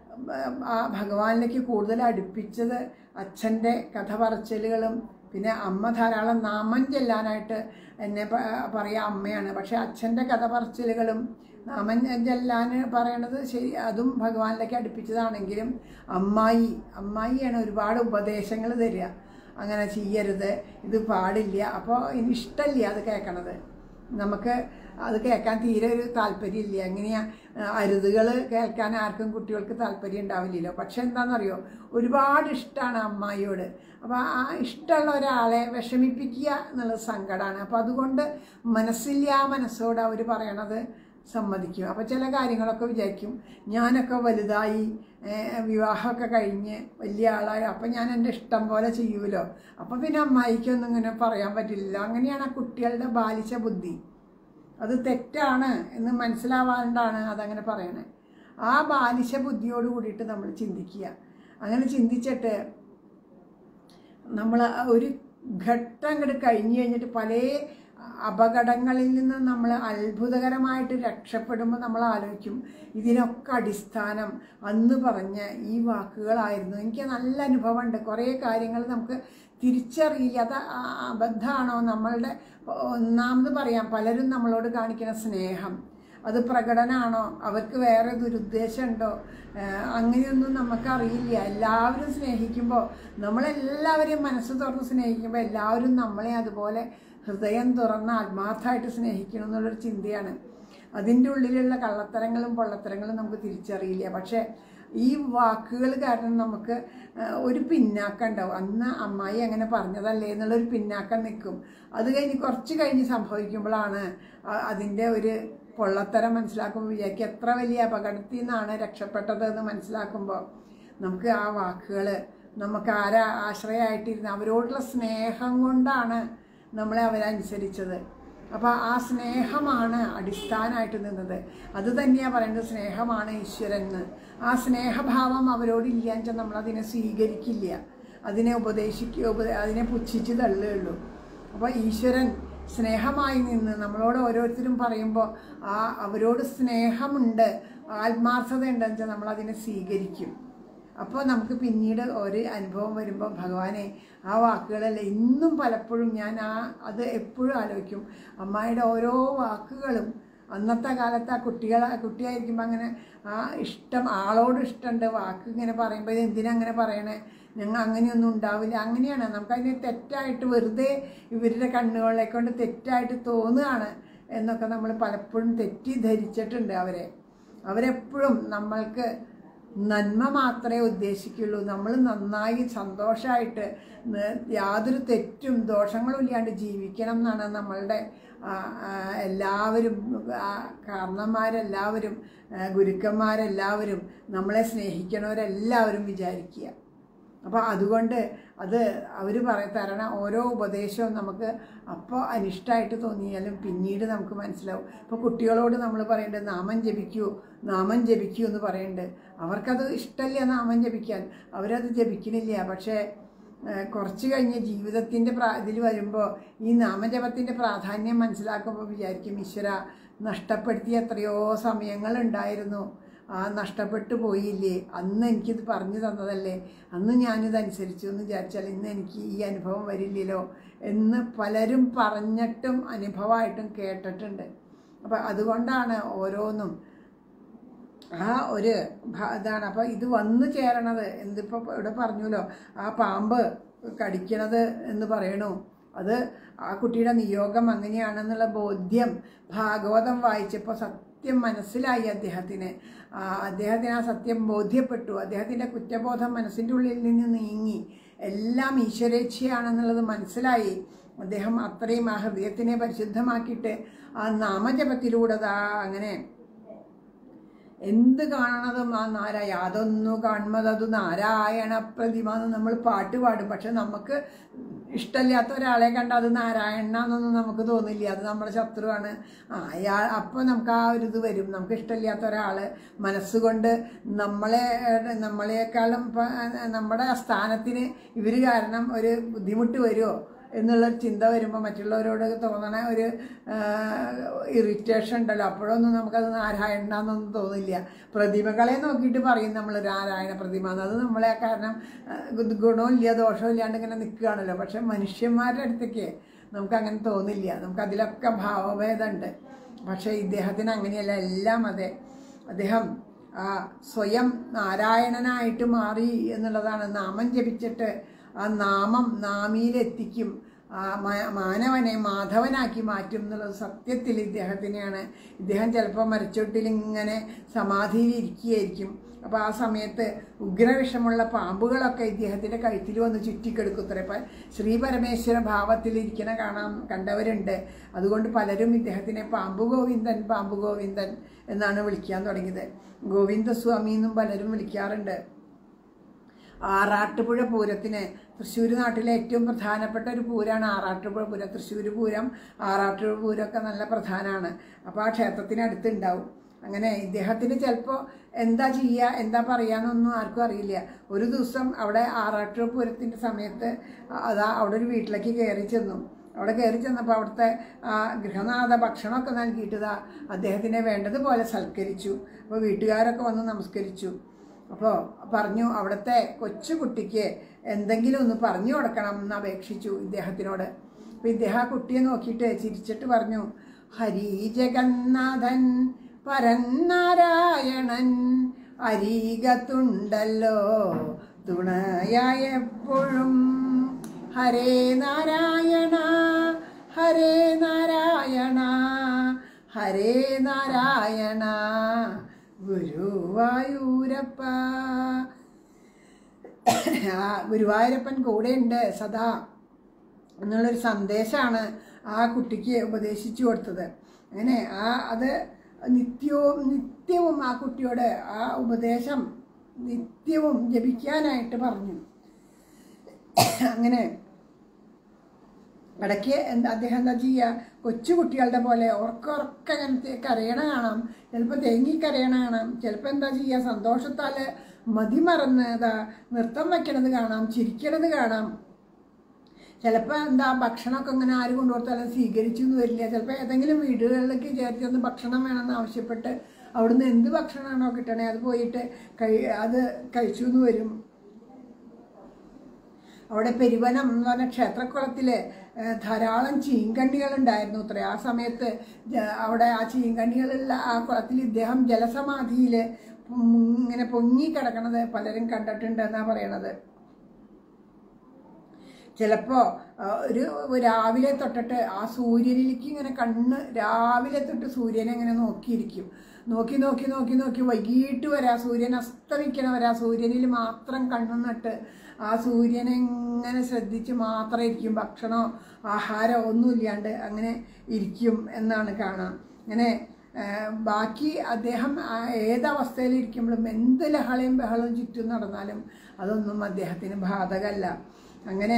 ആ ഭഗവാനിലേക്ക് കൂടുതൽ അടുപ്പിച്ചത് അച്ഛൻ്റെ കഥ പറച്ചിലുകളും പിന്നെ അമ്മ ധാരാളം നാമം ചെല്ലാനായിട്ട് എന്നെ പ- പറയാ അമ്മയാണ് പക്ഷെ അച്ഛൻ്റെ കഥ പറച്ചിലുകളും നാമം ചെല്ലാൻ പറയണത് ശരി അതും ഭഗവാനിലേക്ക് അടുപ്പിച്ചതാണെങ്കിലും അമ്മായി അമ്മായിയാണ് ഒരുപാട് ഉപദേശങ്ങൾ തരിക അങ്ങനെ ചെയ്യരുത് ഇത് പാടില്ല അപ്പോൾ ഇനി ഇഷ്ടമില്ല അത് കേൾക്കണത് നമുക്ക് അത് കേൾക്കാൻ തീരെ ഒരു താല്പര്യമില്ല എങ്ങനെയാ അരുതുകൾ കേൾക്കാൻ ആർക്കും കുട്ടികൾക്ക് താല്പര്യം ഉണ്ടാവില്ലല്ലോ പക്ഷെ എന്താണെന്നറിയോ ഒരുപാട് ഇഷ്ടമാണ് അമ്മായിയോട് അപ്പോൾ ആ ഇഷ്ടമുള്ള ഒരാളെ വിഷമിപ്പിക്കുക എന്നുള്ളത് സങ്കടമാണ് അപ്പോൾ അതുകൊണ്ട് മനസ്സില്ലാ മനസ്സോട് അവർ പറയണത് സമ്മതിക്കും അപ്പോൾ ചില കാര്യങ്ങളൊക്കെ വിചാരിക്കും ഞാനൊക്കെ വലുതായി ഏഹ്, വിവാഹമൊക്കെ കഴിഞ്ഞ് വലിയ ആളായി അപ്പം ഞാൻ എൻ്റെ ഇഷ്ടം പോലെ ചെയ്യുമല്ലോ അപ്പം പിന്നെ അമ്മായിക്കൊന്നും ഇങ്ങനെ പറയാൻ പറ്റില്ല അങ്ങനെയാണ് ആ കുട്ടികളുടെ ബാലിശ ബുദ്ധി അത് തെറ്റാണ് എന്ന് മനസ്സിലാവാണ്ടാണ് അതങ്ങനെ പറയണേ ആ ബാലിശ ബുദ്ധിയോട് കൂടിയിട്ട് നമ്മൾ ചിന്തിക്കുക അങ്ങനെ ചിന്തിച്ചിട്ട് നമ്മൾ ഒരു ഘട്ടം അങ്ങോട്ട് കഴിഞ്ഞ് കഴിഞ്ഞിട്ട് പല അപകടങ്ങളിൽ നിന്ന് നമ്മൾ അത്ഭുതകരമായിട്ട് രക്ഷപ്പെടുമ്പോൾ നമ്മൾ ആലോചിക്കും ഇതിനൊക്കെ അടിസ്ഥാനം അന്ന് പറഞ്ഞ ഈ വാക്കുകളായിരുന്നു എനിക്ക് നല്ല അനുഭവമുണ്ട് കുറേ കാര്യങ്ങൾ നമുക്ക് തിരിച്ചറിയില്ല അത് ആ- അബദ്ധമാണോ നമ്മളുടെ ഒന്നാമത് പറയാം പലരും നമ്മളോട് കാണിക്കുന്ന സ്നേഹം അത് പ്രകടനമാണോ അവർക്ക് വേറെ ദുരുദ്ദേശമുണ്ടോ ഏഹ് അങ്ങനെയൊന്നും നമുക്കറിയില്ല എല്ലാവരും സ്നേഹിക്കുമ്പോൾ നമ്മളെല്ലാവരെയും മനസ്സ് തുറന്ന് സ്നേഹിക്കുമ്പോൾ എല്ലാവരും നമ്മളെ അതുപോലെ ഹൃദയം തുറന്ന് ആത്മാർത്ഥമായിട്ട് സ്നേഹിക്കണം എന്നുള്ളൊരു ചിന്തയാണ് അതിൻ്റെ ഉള്ളിലുള്ള കള്ളത്തരങ്ങളും പൊള്ളത്തരങ്ങളും നമുക്ക് തിരിച്ചറിയില്ല പക്ഷേ ഈ വാക്കുകൾ കാരണം നമുക്ക് ഏഹ്, ഒരു പിന്നാക്കം ഉണ്ടാവും അന്ന് അമ്മായി അങ്ങനെ പറഞ്ഞതല്ലേ എന്നുള്ളൊരു പിന്നാക്കം നിൽക്കും അത് കഴിഞ്ഞ് കുറച്ച് കഴിഞ്ഞ് സംഭവിക്കുമ്പോഴാണ് ആ- അതിൻ്റെ ഒരു പൊള്ളത്തരം മനസ്സിലാക്കുമ്പോൾ വിചാരിക്കും എത്ര വലിയ അപകടത്തിൽ നിന്നാണ് രക്ഷപ്പെട്ടത് എന്ന് മനസ്സിലാക്കുമ്പോൾ നമുക്ക് ആ വാക്കുകൾ നമുക്ക് ആരാ ആശ്രയമായിട്ടിരുന്ന അവരോടുള്ള സ്നേഹം കൊണ്ടാണ് നമ്മളെ അവരനുസരിച്ചത് അപ്പോൾ ആ സ്നേഹമാണ് അടിസ്ഥാനമായിട്ട് നിന്നത് അത് തന്നെയാണ് പറയുന്നത് സ്നേഹമാണ് ഈശ്വരൻ എന്ന് ആ സ്നേഹഭാവം അവരോടില്ല വെച്ചാൽ നമ്മളതിനെ സ്വീകരിക്കില്ല അതിനെ ഉപദേശിക്കുക ഉപ അതിനെ പുച്ഛിച്ച് തള്ളുകയുള്ളൂ അപ്പോൾ ഈശ്വരൻ സ്നേഹമായി നിന്ന് നമ്മളോട് ഓരോരുത്തരും പറയുമ്പോൾ ആ അവരോട് സ്നേഹമുണ്ട് ആത്മാർത്ഥതയുണ്ടെന്ന് വെച്ചാൽ നമ്മളതിനെ സ്വീകരിക്കും അപ്പോൾ നമുക്ക് പിന്നീട് ഒരു അനുഭവം വരുമ്പോൾ ഭഗവാനെ ആ വാക്കുകളല്ല ഇന്നും പലപ്പോഴും ഞാൻ ആ അത് എപ്പോഴും ആലോചിക്കും അമ്മായിയുടെ ഓരോ വാക്കുകളും അന്നത്തെ കാലത്ത് ആ കുട്ടികളെ കുട്ടിയായിരിക്കുമ്പോൾ അങ്ങനെ ആ ഇഷ്ടം ആളോട് ഇഷ്ടമുണ്ട് വാക്ക് ഇങ്ങനെ പറയുമ്പോൾ ഇത് എന്തിനാ അങ്ങനെ പറയണേ ഞങ്ങൾ അങ്ങനെയൊന്നും ഉണ്ടാവില്ല അങ്ങനെയാണ് നമുക്കതിനെ തെറ്റായിട്ട് വെറുതെ ഇവരുടെ കണ്ണുകളെ കൊണ്ട് തെറ്റായിട്ട് തോന്നുകയാണ് എന്നൊക്കെ നമ്മൾ പലപ്പോഴും തെറ്റിദ്ധരിച്ചിട്ടുണ്ട് അവരെ അവരെപ്പോഴും നമ്മൾക്ക് നന്മ മാത്രമേ ഉദ്ദേശിക്കുള്ളൂ നമ്മൾ നന്നായി സന്തോഷമായിട്ട് ന- യാതൊരു തെറ്റും ദോഷങ്ങളും ഇല്ലാണ്ട് ജീവിക്കണം എന്നാണ് നമ്മളുടെ ആ, ആ, എല്ലാവരും ആ, കാരണന്മാരെല്ലാവരും ആ, ഗുരുക്കന്മാരെല്ലാവരും നമ്മളെ സ്നേഹിക്കണവരെല്ലാവരും വിചാരിക്കുക അപ്പോൾ അതുകൊണ്ട് അത് അവർ പറയ തരണ ഓരോ ഉപദേശവും നമുക്ക് അപ്പോൾ അനിഷ്ടമായിട്ട് തോന്നിയാലും പിന്നീട് നമുക്ക് മനസ്സിലാവും ഇപ്പോൾ കുട്ടികളോട് നമ്മൾ പറയേണ്ടത് നാമം ജപിക്കൂ നാമം ജപിക്കൂ എന്ന് പറയുന്നുണ്ട് അവർക്കത് ഇഷ്ടമില്ല നാമം ജപിക്കാൻ അവരത് ജപിക്കണില്ല പക്ഷേ ഏഹ്, കുറച്ച് കഴിഞ്ഞ് ജീവിതത്തിൻ്റെ പ്രാ ഇതിൽ വരുമ്പോൾ ഈ നാമജപത്തിൻ്റെ പ്രാധാന്യം മനസ്സിലാക്കുമ്പോൾ വിചാരിക്കും ഈശ്വര നഷ്ടപ്പെടുത്തിയ എത്രയോ സമയങ്ങളുണ്ടായിരുന്നു ആ നഷ്ടപ്പെട്ടു പോയില്ലേ അന്ന് എനിക്കിത് പറഞ്ഞു തന്നതല്ലേ അന്ന് ഞാനിത് അനുസരിച്ചു എന്ന് വിചാരിച്ചാൽ ഇന്ന് എനിക്ക് ഈ അനുഭവം വരില്ലല്ലോ എന്ന് പലരും പറഞ്ഞിട്ടും അനുഭവമായിട്ടും കേട്ടിട്ടുണ്ട് അപ്പം അതുകൊണ്ടാണ് ഓരോന്നും ആ ഒരു ഭ- ഇതാണ് അപ്പോൾ ഇത് വന്നു ചേരണത് എന്തിപ്പോൾ ഇവിടെ പറഞ്ഞല്ലോ ആ പാമ്പ് കടിക്കണത് എന്ന് പറയണു അത് ആ കുട്ടിയുടെ നിയോഗം അങ്ങനെയാണെന്നുള്ള ബോധ്യം ഭാഗവതം വായിച്ചപ്പോൾ സത്യം മനസ്സിലായി അദ്ദേഹത്തിന് ആ, അദ്ദേഹത്തിന് ആ സത്യം ബോധ്യപ്പെട്ടു അദ്ദേഹത്തിൻ്റെ കുറ്റബോധം മനസ്സിൻ്റെ ഉള്ളിൽ നിന്ന് നീങ്ങി എല്ലാം ഈശ്വരേച്ഛയാണെന്നുള്ളത് മനസ്സിലായി അദ്ദേഹം അത്രയും ആ ഹൃദയത്തിനെ പരിശുദ്ധമാക്കിയിട്ട് ആ നാമജപത്തിലൂടെ ദാ അങ്ങനെ എന്ത് കാണണതും ആ നാരാ യാതൊന്നു കാൺമതതു നാരായണ പ്രതിമ എന്ന് നമ്മൾ പാട്ട് പാടും പക്ഷെ നമുക്ക് ഇഷ്ടമില്ലാത്ത ഒരാളെ കണ്ട അത് നാരായണന്നൊന്നും നമുക്ക് തോന്നില്ല അത് നമ്മുടെ ശത്രുവാണ് ആ അയാൾ അപ്പോൾ നമുക്ക് ആ ഒരു ഇത് വരും നമുക്ക് ഇഷ്ടമില്ലാത്ത ഒരാൾ മനസ്സുകൊണ്ട് നമ്മളെ നമ്മളെക്കാളും ഇപ്പം നമ്മുടെ സ്ഥാനത്തിന് ഇവർ കാരണം ഒരു ബുദ്ധിമുട്ട് വരുമോ എന്നുള്ള ചിന്ത വരുമ്പോൾ മറ്റുള്ളവരോട് തോന്നണ ഒരു ഇറിറ്റേഷൻ ഉണ്ടല്ലോ അപ്പോഴൊന്നും നമുക്കത് നാരായണനൊന്നും തോന്നില്ല പ്രതിമകളെ നോക്കിയിട്ട് പറയും നമ്മൾ നാരായണ പ്രതിമ എന്ന് അത് നമ്മളെ കാരണം ആ, ഗു- ഗുണമില്ല ദോഷവും ഇല്ലാണ്ട് ഇങ്ങനെ നിൽക്കുകയാണല്ലോ പക്ഷെ മനുഷ്യന്മാരുടെ അടുത്തേക്ക് നമുക്ക് അങ്ങനെ തോന്നില്ല നമുക്ക് അതിലൊക്കെ ഭാവഭേദമുണ്ട് പക്ഷേ ഇദ്ദേഹത്തിന് അങ്ങനെയല്ല എല്ലാം അതെ അദ്ദേഹം ആ സ്വയം നാരായണനായിട്ട് മാറി എന്നുള്ളതാണ് നാമം ജപിച്ചിട്ട് ആ നാമം നാമിയിലെത്തിക്കും ആ മാ- മാനവനെ മാധവനാക്കി മാറ്റും എന്നുള്ളത് സത്യത്തിൽ ഇദ്ദേഹത്തിനെയാണ് ഇദ്ദേഹം ചിലപ്പോൾ മരച്ചൊട്ടിൽ ഇങ്ങനെ സമാധിയിൽ ഇരിക്കുകയായിരിക്കും അപ്പോൾ ആ സമയത്ത് ഉഗ്രവിഷമുള്ള പാമ്പുകളൊക്കെ ഇദ്ദേഹത്തിൻ്റെ കഴുത്തിൽ വന്ന് ചുറ്റിക്കെടുക്കുത്രേ ഇപ്പം ശ്രീ പരമേശ്വര ഭാവത്തിൽ ഇരിക്കണ കാണാൻ കണ്ടവരുണ്ട് അതുകൊണ്ട് പലരും ഇദ്ദേഹത്തിനെ പാമ്പു ഗോവിന്ദൻ പാമ്പു ഗോവിന്ദൻ എന്നാണ് വിളിക്കാൻ തുടങ്ങിയത് ഗോവിന്ദസ്വാമി എന്നും പലരും വിളിക്കാറുണ്ട് ആറാട്ടുപുഴ പൂരത്തിന് തൃശ്ശൂർ നാട്ടിലെ ഏറ്റവും പ്രധാനപ്പെട്ട ഒരു പൂരമാണ് ആറാട്ടുപുഴ പൂരം തൃശ്ശൂർ പൂരം ആറാട്ടുപുഴ പൂരമൊക്കെ നല്ല പ്രധാനമാണ് അപ്പോൾ ആ ക്ഷേത്രത്തിനടുത്ത് ഉണ്ടാവും അങ്ങനെ ഇദ്ദേഹത്തിന് ചിലപ്പോൾ എന്താ ചെയ്യുക എന്താ പറയാന്നൊന്നും ആർക്കും അറിയില്ല ഒരു ദിവസം അവിടെ ആറാട്ടുപുഴ പൂരത്തിൻ്റെ സമയത്ത് അതാ അവിടെ ഒരു വീട്ടിലേക്ക് കയറി ചെന്നു അവിടെ കയറി ചെന്നപ്പോൾ അവിടുത്തെ ആ ഗൃഹനാഥ ഭക്ഷണമൊക്കെ നൽകിയിട്ടതാ അദ്ദേഹത്തിനെ വേണ്ടതുപോലെ സൽക്കരിച്ചു അപ്പോൾ വീട്ടുകാരൊക്കെ വന്ന് നമസ്കരിച്ചു അപ്പോൾ പറഞ്ഞു അവിടുത്തെ കൊച്ചുകുട്ടിക്ക് എന്തെങ്കിലും ഒന്ന് പറഞ്ഞു കൊടുക്കണം എന്ന് അപേക്ഷിച്ചു ഇദ്ദേഹത്തിനോട് അപ്പോൾ ഇദ്ദേഹം ആ കുട്ടിയെ നോക്കിയിട്ട് ചിരിച്ചിട്ട് പറഞ്ഞു ഹരി ജഗന്നാഥൻ പരന്നാരായണൻ അരീകത്തുണ്ടല്ലോ തുണയായ എപ്പോഴും ഹരേ നാരായണ ഹരേ നാരായണ ഹരേ നാരായണ ഗുരുവായൂരപ്പ ആ ഗുരുവായൂരപ്പൻ കൂടെയുണ്ട് സദാ എന്നുള്ളൊരു സന്ദേശമാണ് ആ കുട്ടിക്ക് ഉപദേശിച്ചു കൊടുത്തത് അങ്ങനെ ആ അത് നിത്യവും നിത്യവും ആ കുട്ടിയോട് ആ ഉപദേശം നിത്യവും ജപിക്കാനായിട്ട് പറഞ്ഞു അങ്ങനെ ഇടയ്ക്ക് എന്താ അദ്ദേഹം എന്താ ചെയ്യുക കൊച്ചു കുട്ടികളുടെ പോലെ ഉറക്ക ഉറക്ക അങ്ങനെ കരയണ കാണാം ചിലപ്പോൾ തേങ്ങി കരയണ കാണാം ചിലപ്പോൾ എന്താ ചെയ്യുക സന്തോഷത്താൽ മതിമറന്ന് ഇതാ നൃത്തം വയ്ക്കണത് കാണാം ചിരിക്കണത് കാണാം ചിലപ്പോൾ എന്താ ഭക്ഷണമൊക്കെ ഇങ്ങനെ ആര് കൊണ്ടുകൊടുത്താലും സ്വീകരിച്ചു എന്ന് വരില്ല ചിലപ്പോൾ ഏതെങ്കിലും വീടുകളിലേക്ക് ചേർത്ത് ഒന്ന് ഭക്ഷണം വേണമെന്ന് ആവശ്യപ്പെട്ട് അവിടുന്ന് എന്ത് ഭക്ഷണമാണോ കിട്ടണേ അത് പോയിട്ട് കഴി അത് കഴിച്ചു എന്ന് വരും അവിടെ പെരുവനം എന്ന് പറഞ്ഞ ക്ഷേത്രക്കുളത്തിൽ ധാരാളം ചീങ്കണ്ണികളുണ്ടായിരുന്നു അത്ര ആ സമയത്ത് ജ- അവിടെ ആ ചീങ്കണ്ണികളുള്ള ആ കുളത്തിൽ ഇദ്ദേഹം ജലസമാധിയിൽ ഇങ്ങനെ പൊങ്ങി കിടക്കണത് പലരും കണ്ടിട്ടുണ്ട് എന്നാണ് പറയണത് ചിലപ്പോൾ ഒരു രാവിലെ തൊട്ടിട്ട് ആ സൂര്യനിലേക്ക് ഇങ്ങനെ കണ്ണ് രാവിലെ തൊട്ട് സൂര്യനെ ഇങ്ങനെ നോക്കിയിരിക്കും നോക്കി നോക്കി നോക്കി നോക്കി വൈകിട്ട് വരാ സൂര്യൻ അസ്തമിക്കണ വരാ സൂര്യനിൽ മാത്രം കണ്ണു നട്ട് ആ സൂര്യനെ ഇങ്ങനെ ശ്രദ്ധിച്ച് മാത്രം ഇരിക്കും ഭക്ഷണമോ ആഹാരമോ ഒന്നുമില്ലാണ്ട് അങ്ങനെ ഇരിക്കും എന്നാണ് കാണാം അങ്ങനെ ആ, ബാക്കി അദ്ദേഹം ആ ഏതവസ്ഥയിലിരിക്കുമ്പോഴും എന്ത് ലഹളയും ബഹളവും ചുറ്റും നടന്നാലും അതൊന്നും അദ്ദേഹത്തിന് ബാധകമല്ല അങ്ങനെ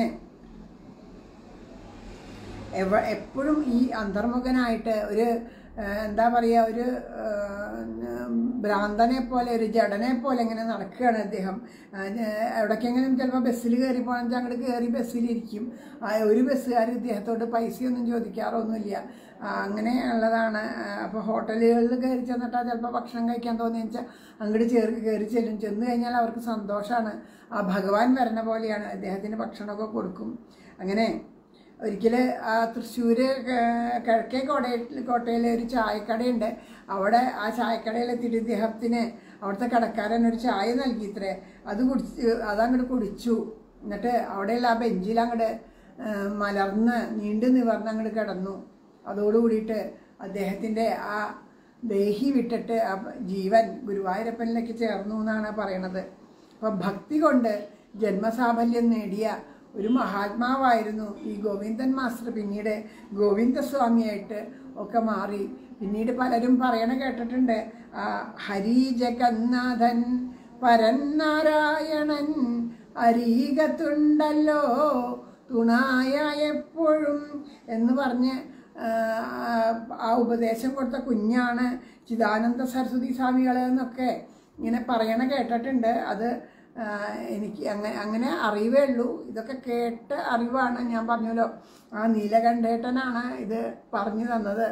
എവ എപ്പോഴും ഈ അന്തർമുഖനായിട്ട് ഒരു ആ, എന്താ പറയുക ഒരു ആ, ഭ്രാന്തനെ പോലെ ഒരു ജഡനെ പോലെ ഇങ്ങനെ നടക്കുകയാണ് അദ്ദേഹം ആ, ഞാ- എവിടേക്കെങ്കിലും ചിലപ്പോൾ ബസ്സിൽ കയറി പോകണമെങ്കിൽ അങ്ങോട്ട് കയറി ബസ്സിലിരിക്കും ആ, ഒരു ബസ്സുകാർ ഇദ്ദേഹത്തോട് പൈസയൊന്നും ചോദിക്കാറൊന്നുമില്ല ആ, അങ്ങനെ ഉള്ളതാണ് അപ്പോൾ ഹോട്ടലുകളിൽ കയറി ചെന്നിട്ടാൽ ചിലപ്പോൾ ഭക്ഷണം കഴിക്കാൻ തോന്നിയെന്ന് വെച്ചാൽ അങ്ങോട്ട് ചേറി കയറി ചെല്ലും ചെന്ന് കഴിഞ്ഞാൽ അവർക്ക് സന്തോഷമാണ് ആ ഭഗവാൻ വരണ പോലെയാണ് അദ്ദേഹത്തിന് ഭക്ഷണമൊക്കെ കൊടുക്കും അങ്ങനെ ഒരിക്കൽ ആ തൃശ്ശൂർ കിഴക്കേ കോട്ടയിൽ കോട്ടയിൽ ഒരു ചായക്കടയുണ്ട് അവിടെ ആ ചായക്കടയിലെത്തിയിട്ട് ഇദ്ദേഹത്തിന് അവിടുത്തെ കടക്കാരൻ ഒരു ചായ നൽകിയിത്രേ അത് കുടിച്ച് അതങ്ങോട്ട് കുടിച്ചു എന്നിട്ട് അവിടെയുള്ള ആ ബെഞ്ചിൽ അങ്ങോട്ട് മലർന്ന് നീണ്ടു നിവർന്ന് അങ്ങോട്ട് കിടന്നു അതോടുകൂടിയിട്ട് അദ്ദേഹത്തിൻ്റെ ആ ദേഹി വിട്ടിട്ട് ആ ജീവൻ ഗുരുവായൂരപ്പനിലേക്ക് ചേർന്നു എന്നാണ് പറയണത് അപ്പം ഭക്തി കൊണ്ട് ജന്മസാഫല്യം നേടിയ ഒരു മഹാത്മാവായിരുന്നു ഈ ഗോവിന്ദൻ മാസ്റ്റർ പിന്നീട് ഗോവിന്ദസ്വാമിയായിട്ട് ഒക്കെ മാറി പിന്നീട് പലരും പറയണ കേട്ടിട്ടുണ്ട് ആ ഹരി ജഗന്നാഥൻ പരന്നാരായണൻ അരീകത്തുണ്ടല്ലോ തുണായ എപ്പോഴും എന്ന് പറഞ്ഞ് ആ, ആ ഉപദേശം കൊടുത്ത കുഞ്ഞാണ് ചിദാനന്ദ സരസ്വതി സ്വാമികൾ എന്നൊക്കെ ഇങ്ങനെ പറയണ കേട്ടിട്ടുണ്ട് അത് ആ, എനിക്ക് അങ്ങനെ അങ്ങനെ അറിവേ ഉള്ളൂ ഇതൊക്കെ കേട്ട് അറിവാണ് ഞാൻ പറഞ്ഞല്ലോ ആ നീലകണ്ഠേട്ടനാണ് ഇത് പറഞ്ഞു തന്നത്